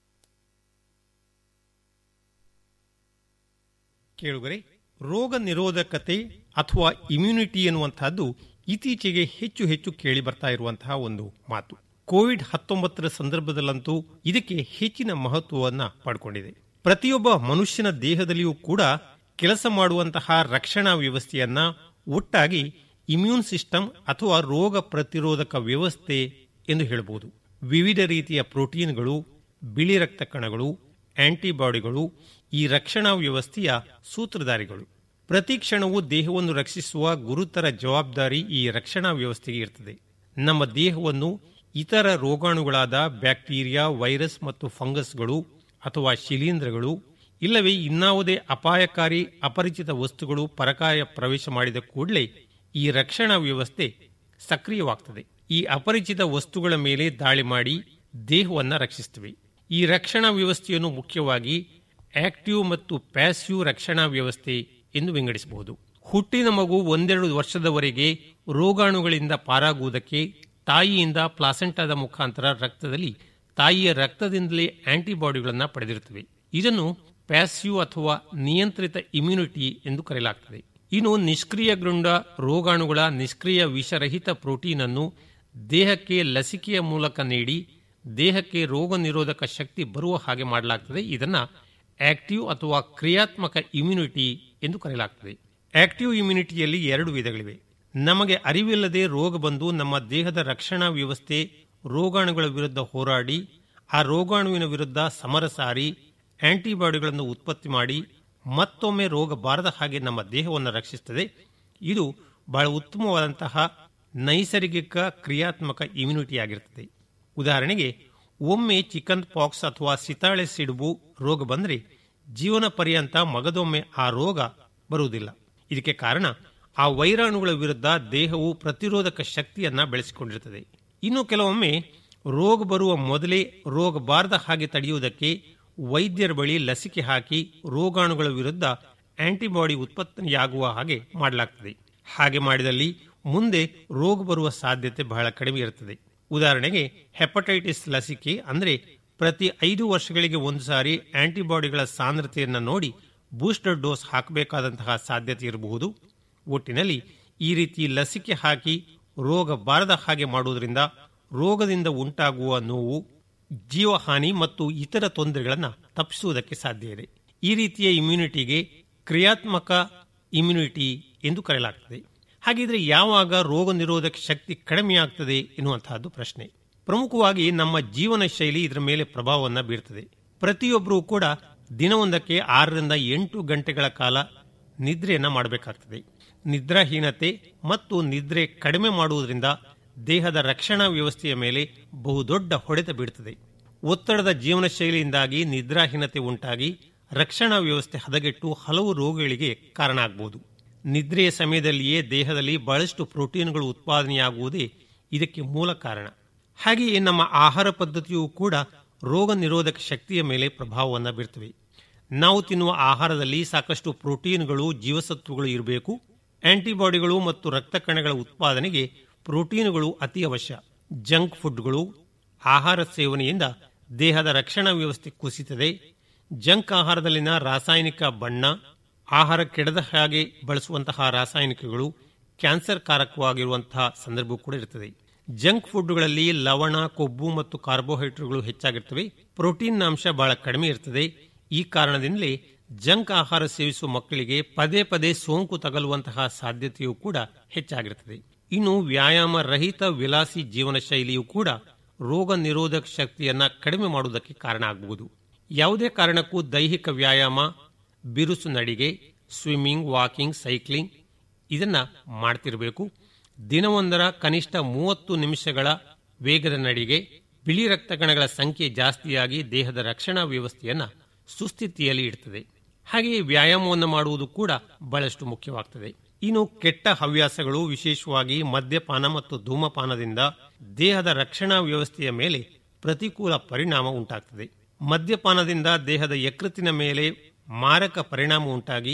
ಕೇಳುಗರೆ ರೋಗ ನಿರೋಧಕತೆ ಅಥವಾ ಇಮ್ಯುನಿಟಿ ಎನ್ನುವಂತಹದ್ದು ಇತ್ತೀಚೆಗೆ ಹೆಚ್ಚು ಹೆಚ್ಚು ಕೇಳಿ ಬರ್ತಾ ಇರುವಂತಹ ಒಂದು ಮಾತು ಕೋವಿಡ್ ಹತ್ತೊಂಬತ್ತರ ಸಂದರ್ಭದಲ್ಲಂತೂ ಇದಕ್ಕೆ ಹೆಚ್ಚಿನ ಮಹತ್ವವನ್ನ ಪಡ್ಕೊಂಡಿದೆ ಪ್ರತಿಯೊಬ್ಬ ಮನುಷ್ಯನ ದೇಹದಲ್ಲಿಯೂ ಕೂಡ ಕೆಲಸ ಮಾಡುವಂತಹ ರಕ್ಷಣಾ ವ್ಯವಸ್ಥೆಯನ್ನ ಒಟ್ಟಾಗಿ ಇಮ್ಯೂನ್ ಸಿಸ್ಟಮ್ ಅಥವಾ ರೋಗ ಪ್ರತಿರೋಧಕ ವ್ಯವಸ್ಥೆ ಎಂದು ಹೇಳಬಹುದು ವಿವಿಧ ರೀತಿಯ ಪ್ರೋಟೀನ್ಗಳು ಬಿಳಿ ರಕ್ತ ಕಣಗಳು ಆಂಟಿಬಾಡಿಗಳು ಈ ರಕ್ಷಣಾ ವ್ಯವಸ್ಥೆಯ ಸೂತ್ರಧಾರಿಗಳು ಪ್ರತಿ ಕ್ಷಣವೂ ದೇಹವನ್ನು ರಕ್ಷಿಸುವ ಗುರುತರ ಜವಾಬ್ದಾರಿ ಈ ರಕ್ಷಣಾ ವ್ಯವಸ್ಥೆಗೆ ಇರ್ತದೆ ನಮ್ಮ ದೇಹವನ್ನು ಇತರ ರೋಗಾಣುಗಳಾದ ಬ್ಯಾಕ್ಟೀರಿಯಾ ವೈರಸ್ ಮತ್ತು ಫಂಗಸ್ಗಳು ಅಥವಾ ಶಿಲೀಂಧ್ರಗಳು ಇಲ್ಲವೇ ಇನ್ನಾವುದೇ ಅಪಾಯಕಾರಿ ಅಪರಿಚಿತ ವಸ್ತುಗಳು ಪರಕಾಯ ಪ್ರವೇಶ ಮಾಡಿದ ಕೂಡಲೇ ಈ ರಕ್ಷಣಾ ವ್ಯವಸ್ಥೆ ಸಕ್ರಿಯವಾಗ್ತದೆ ಈ ಅಪರಿಚಿತ ವಸ್ತುಗಳ ಮೇಲೆ ದಾಳಿ ಮಾಡಿ ದೇಹವನ್ನು ರಕ್ಷಿಸುತ್ತವೆ ಈ ರಕ್ಷಣಾ ವ್ಯವಸ್ಥೆಯನ್ನು ಮುಖ್ಯವಾಗಿ ಆಕ್ಟಿವ್ ಮತ್ತು ಪ್ಯಾಸಿವ್ ರಕ್ಷಣಾ ವ್ಯವಸ್ಥೆ ಎಂದು ವಿಂಗಡಿಸಬಹುದು ಹುಟ್ಟಿನ ಮಗು ಒಂದೆರಡು ವರ್ಷದವರೆಗೆ ರೋಗಾಣುಗಳಿಂದ ಪಾರಾಗುವುದಕ್ಕೆ ತಾಯಿಯಿಂದ ಪ್ಲಾಸೆಂಟಾದ ಮುಖಾಂತರ ರಕ್ತದಲ್ಲಿ ತಾಯಿಯ ರಕ್ತದಿಂದಲೇ ಆಂಟಿಬಾಡಿಗಳನ್ನು ಪಡೆದಿರುತ್ತವೆ ಇದನ್ನು ಪ್ಯಾಸಿವ್ ಅಥವಾ ನಿಯಂತ್ರಿತ ಇಮ್ಯುನಿಟಿ ಎಂದು ಕರೆಯಲಾಗುತ್ತದೆ ಇನ್ನು ನಿಷ್ಕ್ರಿಯಗೊಂಡ ರೋಗಾಣುಗಳ ನಿಷ್ಕ್ರಿಯ ವಿಷರಹಿತ ಪ್ರೋಟೀನ್ ಅನ್ನು ದೇಹಕ್ಕೆ ಲಸಿಕೆಯ ಮೂಲಕ ನೀಡಿ ದೇಹಕ್ಕೆ ರೋಗ ನಿರೋಧಕ ಶಕ್ತಿ ಬರುವ ಹಾಗೆ ಮಾಡಲಾಗ್ತದೆ ಇದನ್ನ ಆಕ್ಟಿವ್ ಅಥವಾ ಕ್ರಿಯಾತ್ಮಕ ಇಮ್ಯುನಿಟಿ ಎಂದು ಕರೆಯಲಾಗ್ತದೆ ಆಕ್ಟಿವ್ ಇಮ್ಯುನಿಟಿಯಲ್ಲಿ ಎರಡು ವಿಧಗಳಿವೆ ನಮಗೆ ಅರಿವಿಲ್ಲದೆ ರೋಗ ಬಂದು ನಮ್ಮ ದೇಹದ ರಕ್ಷಣಾ ವ್ಯವಸ್ಥೆ ರೋಗಾಣುಗಳ ವಿರುದ್ಧ ಹೋರಾಡಿ ಆ ರೋಗಾಣುವಿನ ವಿರುದ್ಧ ಸಮರ ಸಾರಿ ಆಂಟಿಬಾಡಿಗಳನ್ನು ಉತ್ಪತ್ತಿ ಮಾಡಿ ಮತ್ತೊಮ್ಮೆ ರೋಗ ಬಾರದ ಹಾಗೆ ನಮ್ಮ ದೇಹವನ್ನು ರಕ್ಷಿಸುತ್ತದೆ ಇದು ಬಹಳ ಉತ್ತಮವಾದಂತಹ ನೈಸರ್ಗಿಕ ಕ್ರಿಯಾತ್ಮಕ ಇಮ್ಯುನಿಟಿ ಆಗಿರುತ್ತದೆ ಉದಾಹರಣೆಗೆ ಒಮ್ಮೆ ಚಿಕನ್ ಪಾಕ್ಸ್ ಅಥವಾ ಸಿತಾಳೆ ಸಿಡುಬು ರೋಗ ಬಂದರೆ ಜೀವನ ಪರ್ಯಂತ ಮಗದೊಮ್ಮೆ ಆ ರೋಗ ಬರುವುದಿಲ್ಲ ಇದಕ್ಕೆ ಕಾರಣ ಆ ವೈರಾಣುಗಳ ವಿರುದ್ಧ ದೇಹವು ಪ್ರತಿರೋಧಕ ಶಕ್ತಿಯನ್ನ ಬೆಳೆಸಿಕೊಂಡಿರುತ್ತದೆ ಇನ್ನು ಕೆಲವೊಮ್ಮೆ ರೋಗ ಬರುವ ಮೊದಲೇ ರೋಗ ಬಾರದ ಹಾಗೆ ತಡೆಯುವುದಕ್ಕೆ ವೈದ್ಯರ ಬಳಿ ಲಸಿಕೆ ಹಾಕಿ ರೋಗಾಣುಗಳ ವಿರುದ್ಧ ಆಂಟಿಬಾಡಿ ಉತ್ಪತ್ತಿಯಾಗುವ ಹಾಗೆ ಮಾಡಲಾಗ್ತದೆ ಹಾಗೆ ಮಾಡಿದಲ್ಲಿ ಮುಂದೆ ರೋಗ ಬರುವ ಸಾಧ್ಯತೆ ಬಹಳ ಕಡಿಮೆ ಇರುತ್ತದೆ ಉದಾಹರಣೆಗೆ ಹೆಪಟೈಟಿಸ್ ಲಸಿಕೆ ಅಂದರೆ ಪ್ರತಿ ಐದು ವರ್ಷಗಳಿಗೆ ಒಂದು ಸಾರಿ ಆಂಟಿಬಾಡಿಗಳ ಸಾಂದ್ರತೆಯನ್ನು ನೋಡಿ ಬೂಸ್ಟರ್ ಡೋಸ್ ಹಾಕಬೇಕಾದಂತಹ ಸಾಧ್ಯತೆ ಇರಬಹುದು ಒಟ್ಟಿನಲ್ಲಿ ಈ ರೀತಿ ಲಸಿಕೆ ಹಾಕಿ ರೋಗ ಬಾರದ ಹಾಗೆ ಮಾಡುವುದರಿಂದ ರೋಗದಿಂದ ಉಂಟಾಗುವ ನೋವು ಜೀವಹಾನಿ ಮತ್ತು ಇತರ ತೊಂದರೆಗಳನ್ನು ತಪ್ಪಿಸುವುದಕ್ಕೆ ಸಾಧ್ಯ ಇದೆ ಈ ರೀತಿಯ ಇಮ್ಯುನಿಟಿಗೆ ಕ್ರಿಯಾತ್ಮಕ ಇಮ್ಯುನಿಟಿ ಎಂದು ಕರೆಯಲಾಗ್ತದೆ ಹಾಗಿದ್ರೆ ಯಾವಾಗ ರೋಗ ನಿರೋಧಕ ಶಕ್ತಿ ಕಡಿಮೆಯಾಗ್ತದೆ ಎನ್ನುವಂತಹದ್ದು ಪ್ರಶ್ನೆ ಪ್ರಮುಖವಾಗಿ ನಮ್ಮ ಜೀವನ ಶೈಲಿ ಇದರ ಮೇಲೆ ಪ್ರಭಾವವನ್ನು ಬೀರ್ತದೆ ಪ್ರತಿಯೊಬ್ಬರೂ ಕೂಡ ದಿನವೊಂದಕ್ಕೆ ಆರರಿಂದ ಎಂಟು ಗಂಟೆಗಳ ಕಾಲ ನಿದ್ರೆಯನ್ನ ಮಾಡಬೇಕಾಗ್ತದೆ ನಿದ್ರಾಹೀನತೆ ಮತ್ತು ನಿದ್ರೆ ಕಡಿಮೆ ಮಾಡುವುದರಿಂದ ದೇಹದ ರಕ್ಷಣಾ ವ್ಯವಸ್ಥೆಯ ಮೇಲೆ ಬಹುದೊಡ್ಡ ಹೊಡೆತ ಬೀಳುತ್ತದೆ ಒತ್ತಡದ ಜೀವನ ಶೈಲಿಯಿಂದಾಗಿ ನಿದ್ರಾಹೀನತೆ ಉಂಟಾಗಿ ರಕ್ಷಣಾ ವ್ಯವಸ್ಥೆ ಹದಗೆಟ್ಟು ಹಲವು ರೋಗಗಳಿಗೆ ಕಾರಣ ಆಗಬಹುದು ನಿದ್ರೆಯ ಸಮಯದಲ್ಲಿಯೇ ದೇಹದಲ್ಲಿ ಬಹಳಷ್ಟು ಪ್ರೋಟೀನ್ಗಳು ಉತ್ಪಾದನೆಯಾಗುವುದೇ ಇದಕ್ಕೆ ಮೂಲ ಕಾರಣ ಹಾಗೆಯೇ ನಮ್ಮ ಆಹಾರ ಪದ್ಧತಿಯೂ ಕೂಡ ರೋಗ ನಿರೋಧಕ ಶಕ್ತಿಯ ಮೇಲೆ ಪ್ರಭಾವವನ್ನು ಬೀರ್ತವೆ ನಾವು ತಿನ್ನುವ ಆಹಾರದಲ್ಲಿ ಸಾಕಷ್ಟು ಪ್ರೋಟೀನ್ಗಳು ಜೀವಸತ್ವಗಳು ಇರಬೇಕು ಆಂಟಿಬಾಡಿಗಳು ಮತ್ತು ರಕ್ತ ಕಣಗಳ ಉತ್ಪಾದನೆಗೆ ಪ್ರೋಟೀನ್ಗಳು ಅತಿ ಅವಶ್ಯ ಜಂಕ್ ಫುಡ್ಗಳು ಆಹಾರ ಸೇವನೆಯಿಂದ ದೇಹದ ರಕ್ಷಣಾ ವ್ಯವಸ್ಥೆ ಕುಸಿತದೆ ಜಂಕ್ ಆಹಾರದಲ್ಲಿನ ರಾಸಾಯನಿಕ ಬಣ್ಣ ಆಹಾರ ಕೆಡದ ಹಾಗೆ ಬಳಸುವಂತಹ ರಾಸಾಯನಿಕಗಳು ಕ್ಯಾನ್ಸರ್ ಕಾರಕವಾಗಿರುವಂತಹ ಸಂದರ್ಭ ಕೂಡ ಇರುತ್ತದೆ ಜಂಕ್ ಫುಡ್ಗಳಲ್ಲಿ ಲವಣ ಕೊಬ್ಬು ಮತ್ತು ಕಾರ್ಬೋಹೈಡ್ರೇಟ್ಗಳು ಹೆಚ್ಚಾಗಿರ್ತವೆ ಪ್ರೋಟೀನ್ ಅಂಶ ಬಹಳ ಕಡಿಮೆ ಇರ್ತದೆ ಈ ಕಾರಣದಿಂದಲೇ ಜಂಕ್ ಆಹಾರ ಸೇವಿಸುವ ಮಕ್ಕಳಿಗೆ ಪದೇ ಪದೇ ಸೋಂಕು ತಗಲುವಂತಹ ಸಾಧ್ಯತೆಯೂ ಕೂಡ ಹೆಚ್ಚಾಗಿರುತ್ತದೆ ಇನ್ನು ವ್ಯಾಯಾಮ ರಹಿತ ವಿಲಾಸಿ ಜೀವನ ಶೈಲಿಯೂ ಕೂಡ ರೋಗ ನಿರೋಧಕ ಶಕ್ತಿಯನ್ನ ಕಡಿಮೆ ಮಾಡುವುದಕ್ಕೆ ಕಾರಣ ಆಗಬಹುದು ಯಾವುದೇ ಕಾರಣಕ್ಕೂ ದೈಹಿಕ ವ್ಯಾಯಾಮ ಬಿರುಸು ನಡಿಗೆ ಸ್ವಿಮ್ಮಿಂಗ್ ವಾಕಿಂಗ್ ಸೈಕ್ಲಿಂಗ್ ಇದನ್ನ ಮಾಡ್ತಿರಬೇಕು ದಿನವೊಂದರ ಕನಿಷ್ಠ ಮೂವತ್ತು ನಿಮಿಷಗಳ ವೇಗದ ನಡಿಗೆ ಬಿಳಿ ರಕ್ತ ಕಣಗಳ ಸಂಖ್ಯೆ ಜಾಸ್ತಿಯಾಗಿ ದೇಹದ ರಕ್ಷಣಾ ವ್ಯವಸ್ಥೆಯನ್ನ ಸುಸ್ಥಿತಿಯಲ್ಲಿ ಇಡ್ತದೆ ಹಾಗೆಯೇ ವ್ಯಾಯಾಮವನ್ನು ಮಾಡುವುದು ಕೂಡ ಬಹಳಷ್ಟು ಮುಖ್ಯವಾಗ್ತದೆ ಇನ್ನು ಕೆಟ್ಟ ಹವ್ಯಾಸಗಳು ವಿಶೇಷವಾಗಿ ಮದ್ಯಪಾನ ಮತ್ತು ಧೂಮಪಾನದಿಂದ ದೇಹದ ರಕ್ಷಣಾ ವ್ಯವಸ್ಥೆಯ ಮೇಲೆ ಪ್ರತಿಕೂಲ ಪರಿಣಾಮ ಉಂಟಾಗ್ತದೆ ಮದ್ಯಪಾನದಿಂದ ದೇಹದ ಯಕೃತ್ತಿನ ಮೇಲೆ ಮಾರಕ ಪರಿಣಾಮ ಉಂಟಾಗಿ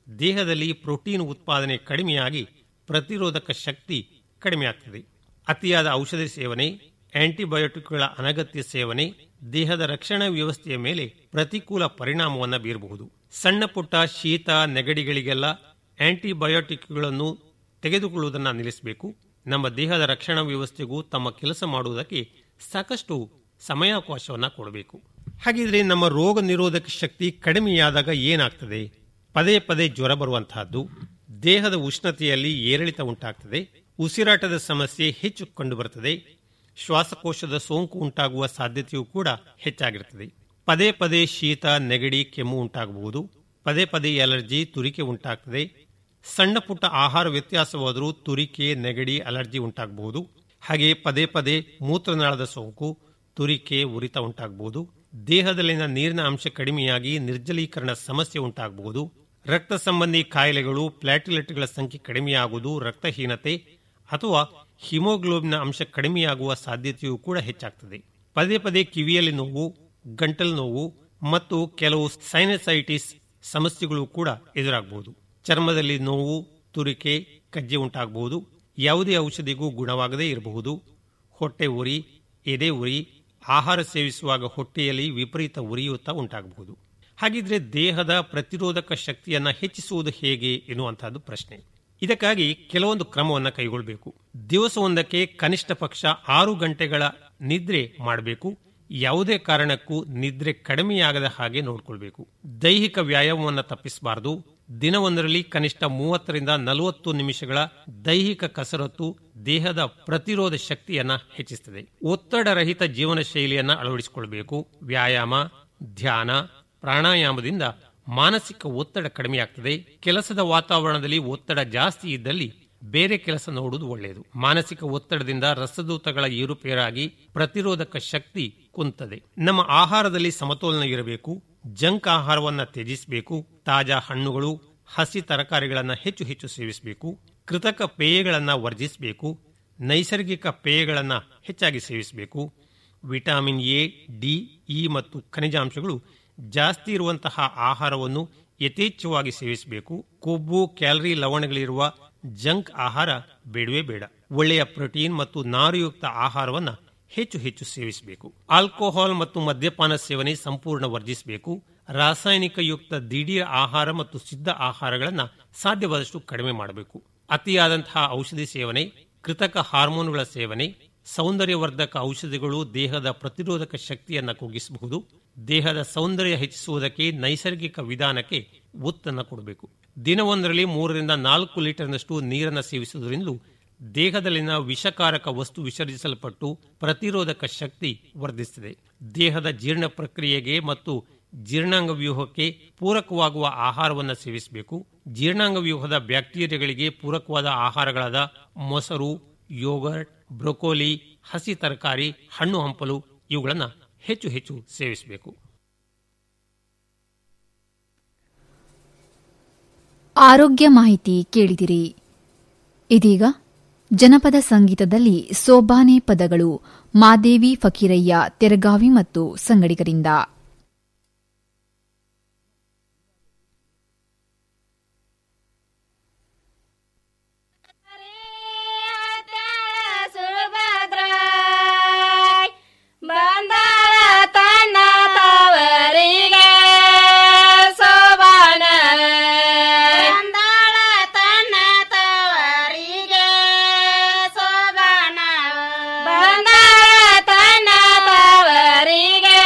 ದೇಹದಲ್ಲಿ ಪ್ರೋಟೀನ್ ಉತ್ಪಾದನೆ ಕಡಿಮೆಯಾಗಿ ಪ್ರತಿರೋಧಕ ಶಕ್ತಿ ಕಡಿಮೆಯಾಗ್ತದೆ ಅತಿಯಾದ ಔಷಧಿ ಸೇವನೆ ಆಂಟಿಬಯೋಟಿಕ್ಗಳ ಅನಗತ್ಯ ಸೇವನೆ ದೇಹದ ರಕ್ಷಣಾ ವ್ಯವಸ್ಥೆಯ ಮೇಲೆ ಪ್ರತಿಕೂಲ ಪರಿಣಾಮವನ್ನು ಬೀರಬಹುದು ಸಣ್ಣ ಪುಟ್ಟ ಶೀತ ನೆಗಡಿಗಳಿಗೆಲ್ಲ ಆಂಟಿಬಯೋಟಿಕ್ಗಳನ್ನು ತೆಗೆದುಕೊಳ್ಳುವುದನ್ನು ನಿಲ್ಲಿಸಬೇಕು ನಮ್ಮ ದೇಹದ ರಕ್ಷಣಾ ವ್ಯವಸ್ಥೆಗೂ ತಮ್ಮ ಕೆಲಸ ಮಾಡುವುದಕ್ಕೆ ಸಾಕಷ್ಟು ಸಮಯಾವಕಾಶವನ್ನು ಕೊಡಬೇಕು ಹಾಗಿದ್ರೆ ನಮ್ಮ ರೋಗ ನಿರೋಧಕ ಶಕ್ತಿ ಕಡಿಮೆಯಾದಾಗ ಏನಾಗ್ತದೆ ಪದೇ ಪದೇ ಜ್ವರ ಬರುವಂತಹದ್ದು ದೇಹದ ಉಷ್ಣತೆಯಲ್ಲಿ ಏರಿಳಿತ ಉಂಟಾಗ್ತದೆ ಉಸಿರಾಟದ ಸಮಸ್ಯೆ ಹೆಚ್ಚು ಕಂಡುಬರುತ್ತದೆ ಶ್ವಾಸಕೋಶದ ಸೋಂಕು ಉಂಟಾಗುವ ಸಾಧ್ಯತೆಯೂ ಕೂಡ ಹೆಚ್ಚಾಗಿರುತ್ತದೆ ಪದೇ ಪದೇ ಶೀತ ನೆಗಡಿ ಕೆಮ್ಮು ಉಂಟಾಗಬಹುದು ಪದೇ ಪದೇ ಅಲರ್ಜಿ ತುರಿಕೆ ಉಂಟಾಗ್ತದೆ ಸಣ್ಣ ಪುಟ್ಟ ಆಹಾರ ವ್ಯತ್ಯಾಸವಾದರೂ ತುರಿಕೆ ನೆಗಡಿ ಅಲರ್ಜಿ ಉಂಟಾಗಬಹುದು ಹಾಗೆ ಪದೇ ಪದೇ ಮೂತ್ರನಾಳದ ಸೋಂಕು ತುರಿಕೆ ಉರಿತ ಉಂಟಾಗಬಹುದು ದೇಹದಲ್ಲಿನ ನೀರಿನ ಅಂಶ ಕಡಿಮೆಯಾಗಿ ನಿರ್ಜಲೀಕರಣ ಸಮಸ್ಯೆ ಉಂಟಾಗಬಹುದು ರಕ್ತ ಸಂಬಂಧಿ ಕಾಯಿಲೆಗಳು ಪ್ಲಾಟಿಲೆಟ್ಗಳ ಸಂಖ್ಯೆ ಕಡಿಮೆಯಾಗುವುದು ರಕ್ತಹೀನತೆ ಅಥವಾ ಹಿಮೋಗ್ಲೋಬಿನ್ ಅಂಶ ಕಡಿಮೆಯಾಗುವ ಸಾಧ್ಯತೆಯೂ ಕೂಡ ಹೆಚ್ಚಾಗ್ತದೆ ಪದೇ ಪದೇ ಕಿವಿಯಲ್ಲಿ ನೋವು ಗಂಟಲು ನೋವು ಮತ್ತು ಕೆಲವು ಸೈನಸೈಟಿಸ್ ಸಮಸ್ಯೆಗಳು ಕೂಡ ಎದುರಾಗಬಹುದು ಚರ್ಮದಲ್ಲಿ ನೋವು ತುರಿಕೆ ಕಜ್ಜೆ ಉಂಟಾಗಬಹುದು ಯಾವುದೇ ಔಷಧಿಗೂ ಗುಣವಾಗದೇ ಇರಬಹುದು ಹೊಟ್ಟೆ ಉರಿ ಎದೆ ಉರಿ ಆಹಾರ ಸೇವಿಸುವಾಗ ಹೊಟ್ಟೆಯಲ್ಲಿ ವಿಪರೀತ ಉರಿಯೂತ ಉಂಟಾಗಬಹುದು ಹಾಗಿದ್ರೆ ದೇಹದ ಪ್ರತಿರೋಧಕ ಶಕ್ತಿಯನ್ನ ಹೆಚ್ಚಿಸುವುದು ಹೇಗೆ ಎನ್ನುವಂತಹದ್ದು ಪ್ರಶ್ನೆ ಇದಕ್ಕಾಗಿ ಕೆಲವೊಂದು ಕ್ರಮವನ್ನು ಕೈಗೊಳ್ಳಬೇಕು ದಿವಸವೊಂದಕ್ಕೆ ಕನಿಷ್ಠ ಪಕ್ಷ ಆರು ಗಂಟೆಗಳ ನಿದ್ರೆ ಮಾಡಬೇಕು ಯಾವುದೇ ಕಾರಣಕ್ಕೂ ನಿದ್ರೆ ಕಡಿಮೆಯಾಗದ ಹಾಗೆ ನೋಡಿಕೊಳ್ಬೇಕು ದೈಹಿಕ ವ್ಯಾಯಾಮವನ್ನು ತಪ್ಪಿಸಬಾರದು ದಿನವೊಂದರಲ್ಲಿ ಕನಿಷ್ಠ ಮೂವತ್ತರಿಂದ ನಲವತ್ತು ನಿಮಿಷಗಳ ದೈಹಿಕ ಕಸರತ್ತು ದೇಹದ ಪ್ರತಿರೋಧ ಶಕ್ತಿಯನ್ನ ಹೆಚ್ಚಿಸುತ್ತದೆ ಒತ್ತಡರಹಿತ ಜೀವನ ಶೈಲಿಯನ್ನ ಅಳವಡಿಸಿಕೊಳ್ಬೇಕು ವ್ಯಾಯಾಮ ಧ್ಯಾನ ಪ್ರಾಣಾಯಾಮದಿಂದ ಮಾನಸಿಕ ಒತ್ತಡ ಕಡಿಮೆಯಾಗ್ತದೆ ಕೆಲಸದ ವಾತಾವರಣದಲ್ಲಿ ಒತ್ತಡ ಜಾಸ್ತಿ ಇದ್ದಲ್ಲಿ ಬೇರೆ ಕೆಲಸ ನೋಡುವುದು ಒಳ್ಳೆಯದು ಮಾನಸಿಕ ಒತ್ತಡದಿಂದ ರಸದೂತಗಳ ಏರುಪೇರಾಗಿ ಪ್ರತಿರೋಧಕ ಶಕ್ತಿ ಕುಂತದೆ ನಮ್ಮ ಆಹಾರದಲ್ಲಿ ಸಮತೋಲನ ಇರಬೇಕು ಜಂಕ್ ಆಹಾರವನ್ನ ತ್ಯಜಿಸಬೇಕು ತಾಜಾ ಹಣ್ಣುಗಳು ಹಸಿ ತರಕಾರಿಗಳನ್ನು ಹೆಚ್ಚು ಹೆಚ್ಚು ಸೇವಿಸಬೇಕು ಕೃತಕ ಪೇಯಗಳನ್ನು ವರ್ಜಿಸಬೇಕು ನೈಸರ್ಗಿಕ ಪೇಯಗಳನ್ನು ಹೆಚ್ಚಾಗಿ ಸೇವಿಸಬೇಕು ವಿಟಮಿನ್ ಎ ಡಿ ಇ ಮತ್ತು ಖನಿಜಾಂಶಗಳು ಜಾಸ್ತಿ ಇರುವಂತಹ ಆಹಾರವನ್ನು ಯಥೇಚ್ಛವಾಗಿ ಸೇವಿಸಬೇಕು ಕೊಬ್ಬು ಕ್ಯಾಲರಿ ಲವಣಗಳಿರುವ ಜಂಕ್ ಆಹಾರ ಬೇಡವೇ ಬೇಡ ಒಳ್ಳೆಯ ಪ್ರೋಟೀನ್ ಮತ್ತು ನಾರುಯುಕ್ತ ಆಹಾರವನ್ನು ಹೆಚ್ಚು ಹೆಚ್ಚು ಸೇವಿಸಬೇಕು ಆಲ್ಕೋಹಾಲ್ ಮತ್ತು ಮದ್ಯಪಾನ ಸೇವನೆ ಸಂಪೂರ್ಣ ವರ್ಜಿಸಬೇಕು ರಾಸಾಯನಿಕ ಯುಕ್ತ ದಿಢೀರ್ ಆಹಾರ ಮತ್ತು ಸಿದ್ಧ ಆಹಾರಗಳನ್ನು ಸಾಧ್ಯವಾದಷ್ಟು ಕಡಿಮೆ ಮಾಡಬೇಕು ಅತಿಯಾದಂತಹ ಔಷಧಿ ಸೇವನೆ ಕೃತಕ ಹಾರ್ಮೋನುಗಳ ಸೇವನೆ ಸೌಂದರ್ಯವರ್ಧಕ ಔಷಧಿಗಳು ದೇಹದ ಪ್ರತಿರೋಧಕ ಶಕ್ತಿಯನ್ನು ಕುಗ್ಗಿಸಬಹುದು ದೇಹದ ಸೌಂದರ್ಯ ಹೆಚ್ಚಿಸುವುದಕ್ಕೆ ನೈಸರ್ಗಿಕ ವಿಧಾನಕ್ಕೆ ಒತ್ತನ್ನು ಕೊಡಬೇಕು ದಿನವೊಂದರಲ್ಲಿ ಮೂರರಿಂದ ನಾಲ್ಕು ಲೀಟರ್ನಷ್ಟು ನೀರನ್ನು ಸೇವಿಸುವುದರಿಂದ ದೇಹದಲ್ಲಿನ ವಿಷಕಾರಕ ವಸ್ತು ವಿಸರ್ಜಿಸಲ್ಪಟ್ಟು ಪ್ರತಿರೋಧಕ ಶಕ್ತಿ ವರ್ಧಿಸುತ್ತದೆ ದೇಹದ ಜೀರ್ಣ ಪ್ರಕ್ರಿಯೆಗೆ ಮತ್ತು ಜೀರ್ಣಾಂಗ ವ್ಯೂಹಕ್ಕೆ ಪೂರಕವಾಗುವ ಆಹಾರವನ್ನು ಸೇವಿಸಬೇಕು ಜೀರ್ಣಾಂಗ ವ್ಯೂಹದ ಬ್ಯಾಕ್ಟೀರಿಯಾಗಳಿಗೆ ಪೂರಕವಾದ ಆಹಾರಗಳಾದ ಮೊಸರು ಯೋಗರ್ಟ್ ಬ್ರೊಕೋಲಿ ಹಸಿ ತರಕಾರಿ ಹಣ್ಣು ಹಂಪಲು ಇವುಗಳನ್ನು ಹೆಚ್ಚು ಹೆಚ್ಚು ಸೇವಿಸಬೇಕು ಆರೋಗ್ಯ ಮಾಹಿತಿ ಕೇಳಿದಿರಿ ಇದೀಗ ಜನಪದ ಸಂಗೀತದಲ್ಲಿ ಸೋಬಾನೆ ಪದಗಳು ಮಾದೇವಿ ಫಕೀರಯ್ಯ ತೆರಗಾವಿ ಮತ್ತು ಸಂಗಡಿಗರಿಂದ ಬಂದಾಳ ತನ್ನ ತವರಿಗೆ ಸೋಬಾನ ಬಂದಾಳ ತನ್ನ ತವರಿಗೆ ಸೋಬಾನ ಬಂದಾಳ ತನ್ನ ತವರಿಗೆ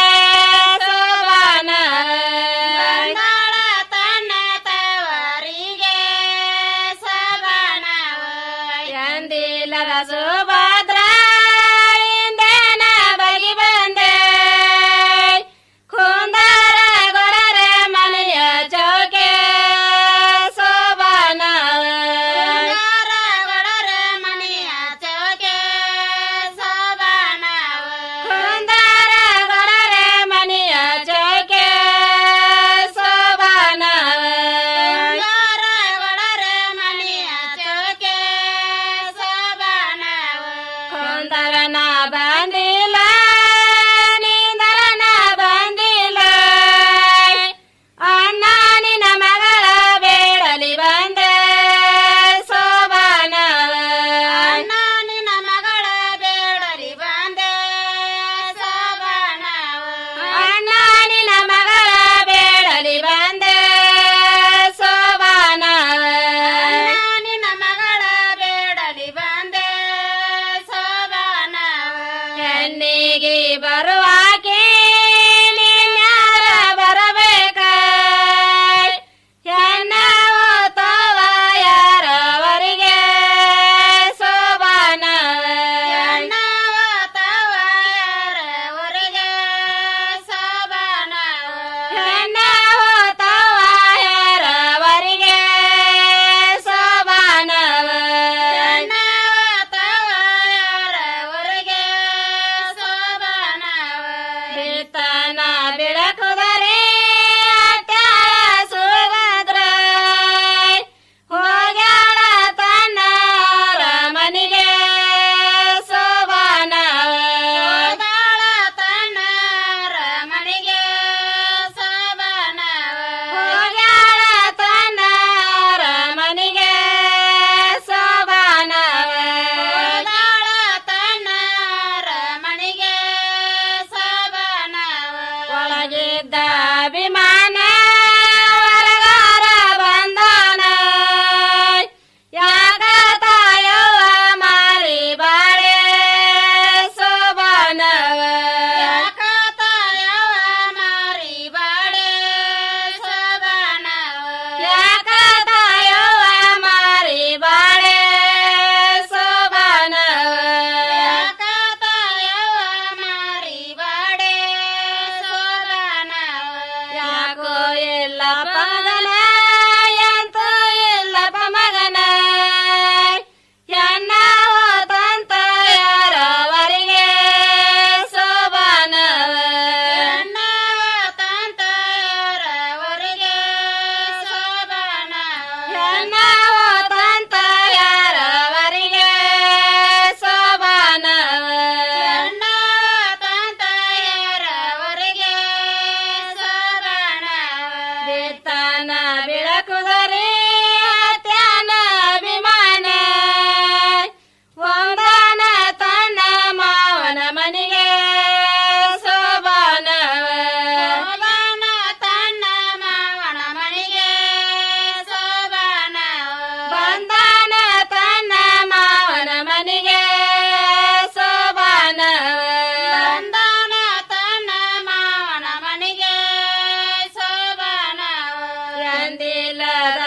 ಸೋಬಾನ ಬಂದಾಳ ತನ್ನ ತವರಿಗೆ ಸೋಬಾನ ಎಂದಿಲ್ಲದ ಸುಭದ್ರ ಇಂದೇನ ಬಗಿ ಬಂದೆ ಕುಂದಾರ ಗೊಡರೆ ಮನೆಯ ಚೌಕೆ ಸೋಬಾನ ಕುಂದಾರ ಗೊಡರೆ ಮನೆಯ ಚೌಕೆ ಸೋಬಾನ ಕುಂದಾರ ಗೊಡರೆ ಮನೆಯ ಚೌಕೆ ಸೋಬಾನ ಕುಂದಾರ ಗೊಡರೆ ಮನೆಯ ಚೌಕೆ ಸೋಬಾನ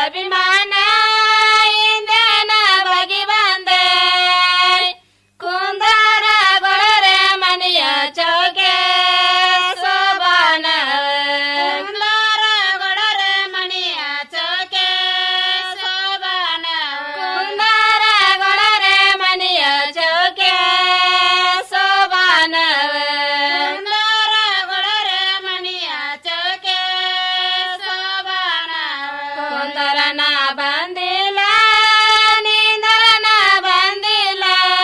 ಅಭಿಮಾನ ಇಂದೇನ ಬಗಿ ಬಂದೆ ಕುಂದಾರ ಗೊಳರೆ ಮನೆಯ ಚೌಕೆ ಸೋಬಾನ ಕುಂದಾರ ಗೊಳರೆ ಮನೆಯ ಚೌಕೆ ಸೋಬಾನ ಕುಂದಾರ ಗೊಳರೆ ಮನೆಯ ಚೌಕೆ ಸೋಬಾನ ಕುಂದಾರ ಗೊಳರೆ ಮನೆಯ ಚೌಕೆ ಸೋಬಾನ ಕುಂದರನ ಬಂದಿಲ್ಲ ನೀಂದರನ ಬಂದಿಲ್ಲ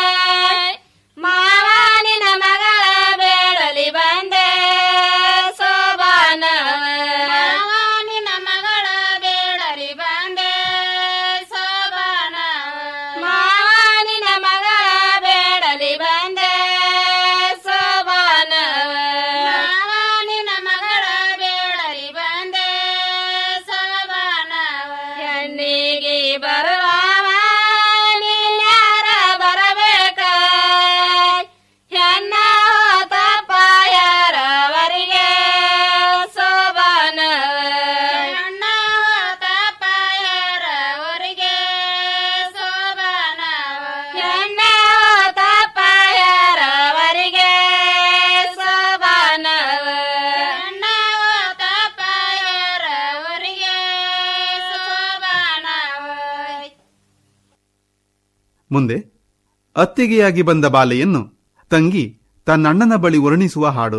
ಮಾವನಿನ ಮಗಳ ಬೇಡಲಿ ಬಂದೆ ಸೋಬಾನ ಮಾವನಿನ ಮಗಳ ಬೇಡಲಿ ಬಂದೆ ಸೋಬಾನ ಮಾವನಿನ ಮಗಳ ಬೇಡಲಿ ಬಂದೆ ಸೋಬಾನ ಮಾವನಿನ ಮಗಳ ಬೇಡಲಿ ಬಂದೆ ಸೋಬಾನ ಹೆಣ್ಣಿಗೆ ಬರುವವ ನೀನ್ಯಾರ ಬರಬೇಕ ಹೆಣ್ಣ ತಪ್ಪ ಯಾರವರಿಗೆ ಸೋಬಾನ ಹೆಣ್ಣ ತಪ್ಪ ಯಾರವರಿಗೆ ಸೋಬಾನ ಹೆಣ್ಣ ತಪ್ಪ ಯಾರವರಿಗೆ ಸೋಬಾನ ಹೆಣ್ಣ ತಪ್ಪ ಯಾರವರಿಗೆ ಸೋಬಾನ ಮುಂದೆ ಅತ್ತಿಗೆಯಾಗಿ ಬಂದ ಬಾಲೆಯನ್ನು ತಂಗಿ ತನ್ನಣ್ಣನ ಬಳಿ ವರ್ಣಿಸುವ ಹಾಡು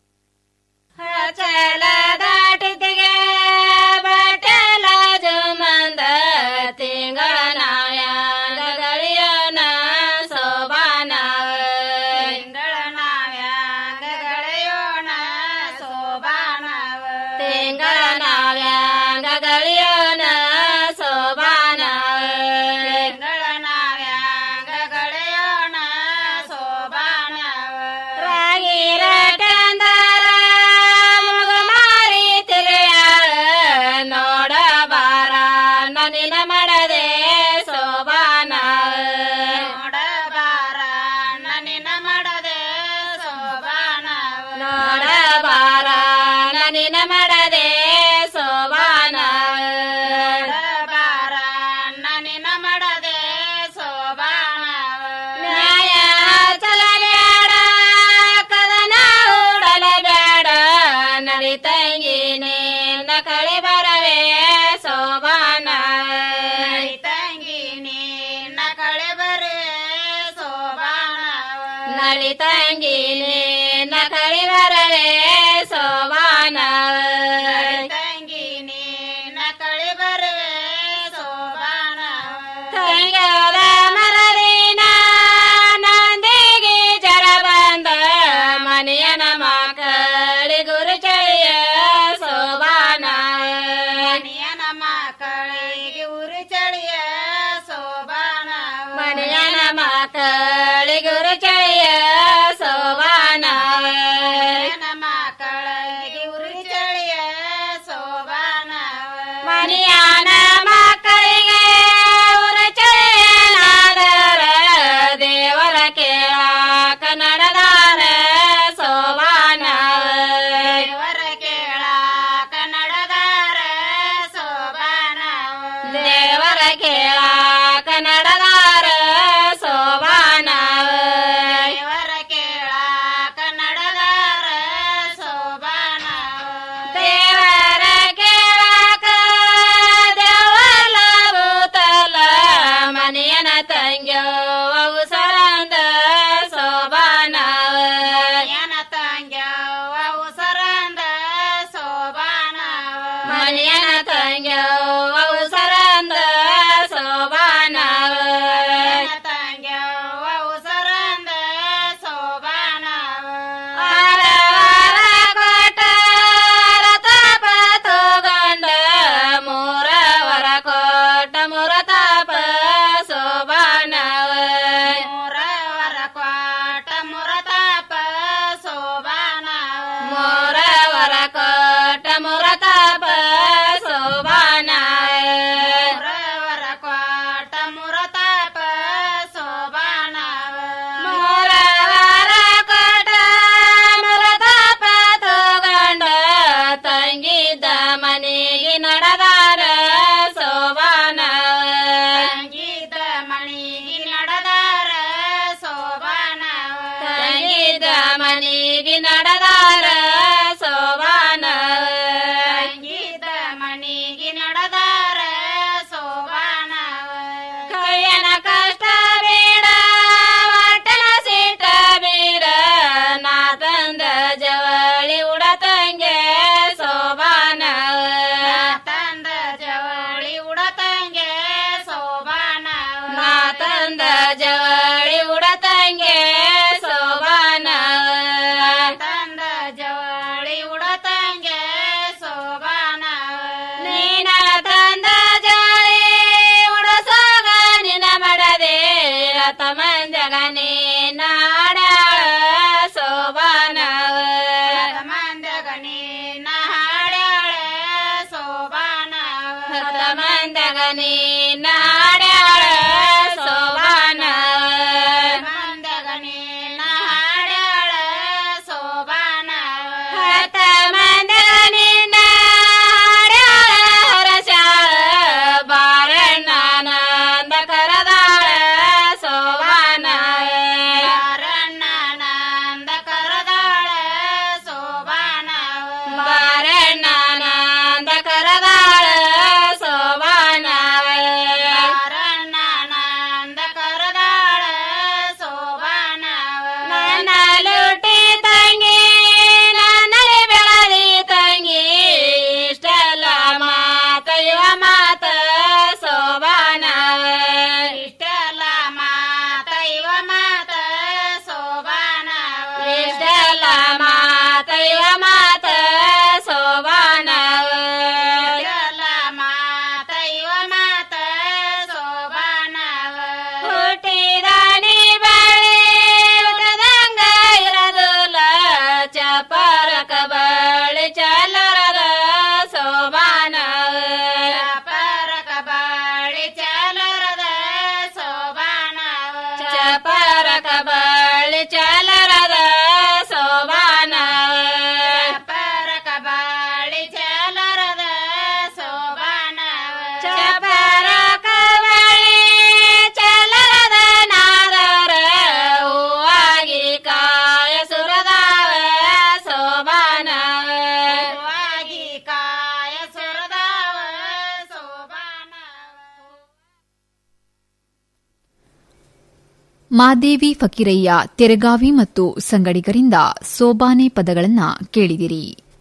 ಚಲ ದಾಟಿತಿಗೆ ಬಟಲ ಜುಮಂದ ತಿಂಗಳ ನಾವ್ಯಾಂಗ ಗಳಿಯೋಣ ಸೋಬಾನ ತಿಂಗಳ ನಾವ್ಯಾಂಗ ಗಳಿಯೋಣ ಸೋಬಾನ ತಿಂಗಳ ನಾವ್ಯಾಂಗ ಗಳಿಯೋಣ ಸೋಬಾನ ತಿಂಗಳ ನಾವ್ಯಾಂಗ ಗಳಿಯೋಣ ಸೋಬಾನ ರಾಗಿ ರಟಂದರ ಮುಗುಮಾರಿ ತಿರುಯಾಳ ನೋಡ ಬಾರ ನನಿನ ಮಾಡದೆ ಸೋಬಾನ ನೋಡ ಬಾರ ನನಿನ ಮಾಡದೆ ಸೋಬಾನ ನೋಡ ಬಾರ ನನಿನ ಮಾಡದೆ ಸೋಬಾನ ಬಾರ ನನಿನ ಮಾಡದೆ ಸೋಬಾನ ನ್ಯಾಯ ಚಲಬೇಡ ಕದನ ಉಡಲ ಬೇಡ ನಡಿ ತಂಗಿನೇ ನಕಳಿ ಬರವೆ ಸೋಬಾನ ನಡಿ ತಂಗಿನೇ ನಕಳಿ ಬರವೆ ಸೋಬಾನ ನಡಿ ತಂಗಿನೇ ನಕಳಿ ಬರವೆ ಸೋಬಾನ ತಂಗಿನೇ ನಕಳಿ ಬರವೆ ಸೋಬಾನ ತಂಗದ ಮರದಿನ ನಂದಿಗೆ ಜರ ಬಂದ ಮನೆಯನ ಮಕ್ಕಳಿ ಗುರು ಚಳಿಯ ಸೋಬಾನ ಮನೆಯನ ಮಕ್ಕಳಿಗೆ ಉರು ಚಳಿಯ ಸೋಬಾನ ಮನೆಯನ ಮಕ್ಕಳಿ ಗುರು ಚಳಿಯ ಸೋಬಾನ ಮಕ್ಕಳಿಗೆ ಉರು ಚಳಿಯ ಸೋಬಾನ ಮನೆಯನ ಮಕ್ಕಳಿಗೆ ಉರು ಚಳಿಯನಾದರ ದೇವರ ಕೇಳಾಕ ನಡೆದಾರ ಸೋಬಾನ ದೇವರ ಕೇಳಾಕ ನಡೆದಾರ ಸೋಬಾನ ದೇವರ ಕೇಳಾಕ ನಡೆದಾರ ಸೋಬಾನ ದೇವರ ಕೇಳಾಕ ನಡೆದಾರ ಸೋಬಾನ ದೇವರ ಕೇಳಾಕ ದೇವಲ ಭೂತಲ ಮನೆಯನ ತಂಗ್ಯೋ ಅವು ಸರಂದ ಸೋಬಾನ ಮನೆಯನ ತಂಗ್ಯೋ ಅವು ಸರಂದ ಸೋಬಾನ ಮನೆಯನ ತಂಗ್ಯೋ ಅವು ಸರಂದ ಸೋಬಾನ ಮಂದಗ ನೀನ ಹಾಡ್ಯಾಳ ಸೋಬಾನ ಮಂದಗ ನೀನ ಹಾಡ್ಯಾಳ ಸೋಬಾನ ಹತ ಮಂದಗ ನೀನ ಹಾಡ್ಯಾಳ ಹರಸ್ಯಾಳ ಬಾರಣ್ಣಾನಂದ ಕರದಾಳ ಸೋಬಾನ ಬಾರಣ್ಣಾನಂದ ಕರದಾಳ ಸೋಬಾನ ಬಾರಣ್ಣಾನಂದ ಕರದಾಳ ಸೋಬಾನ ಬಾರಣ್ಣಾನಂದ ಕರದಾಳ ಸೋಬಾನ ನನ್ನ ಲುಟಿ ತಂಗಿ ನನ್ನಲ್ಲಿ ಬೆಳದಿ ತಂಗಿ ಇಷ್ಟೆಲ್ಲ ಮಾತ ಇವ ಮಾತ ಸೋಬಾನ ಇಷ್ಟೆಲ್ಲ ಮಾತ ಇವ ಮಾತ ಸೋಬಾನ ಇಷ್ಟೆಲ್ಲ ಮಾತ ಇವ ಮಾತ ಸೋಬಾನ ಇಷ್ಟೆಲ್ಲ ಮಾತ ಇವ ಮಾತ ಸೋಬಾನ ಹುಟ್ಟಿದಾನಿ ಬಳಿ ಹುಟ್ಟದಂಗ ಇರದುಲ ಚಪರಕ ಬಳಿ ಚಲರದ ಸೋಬಾನ ಚಪರಕ ಬಳಿ ಚಲರದ ಸೋಬಾನ ಚಪರಕ ಬಳಿ ಚಲರದ ಸೋಬಾನ ಚಪರಕ ಬಳಿ ಚಲರದ ಸೋಬಾನ ಚಪರಕ ಬಳಿ ಚಲರದ ನಾದರ ಹೂವಾಗಿ ಕಾಯ ಸುರದಾವ ಸೋಬಾನ ಹೂವಾಗಿ ಕಾಯ ಸುರದಾವ ಸೋಬಾನ ಮಾದೇವಿ ಫಕೀರಯ್ಯ ತೆರಗಾವಿ ಮತ್ತು ಸಂಗಡಿಗರಿಂದ ಸೋಬಾನೆ ಪದಗಳನ್ನ ಕೇಳಿದಿರಿ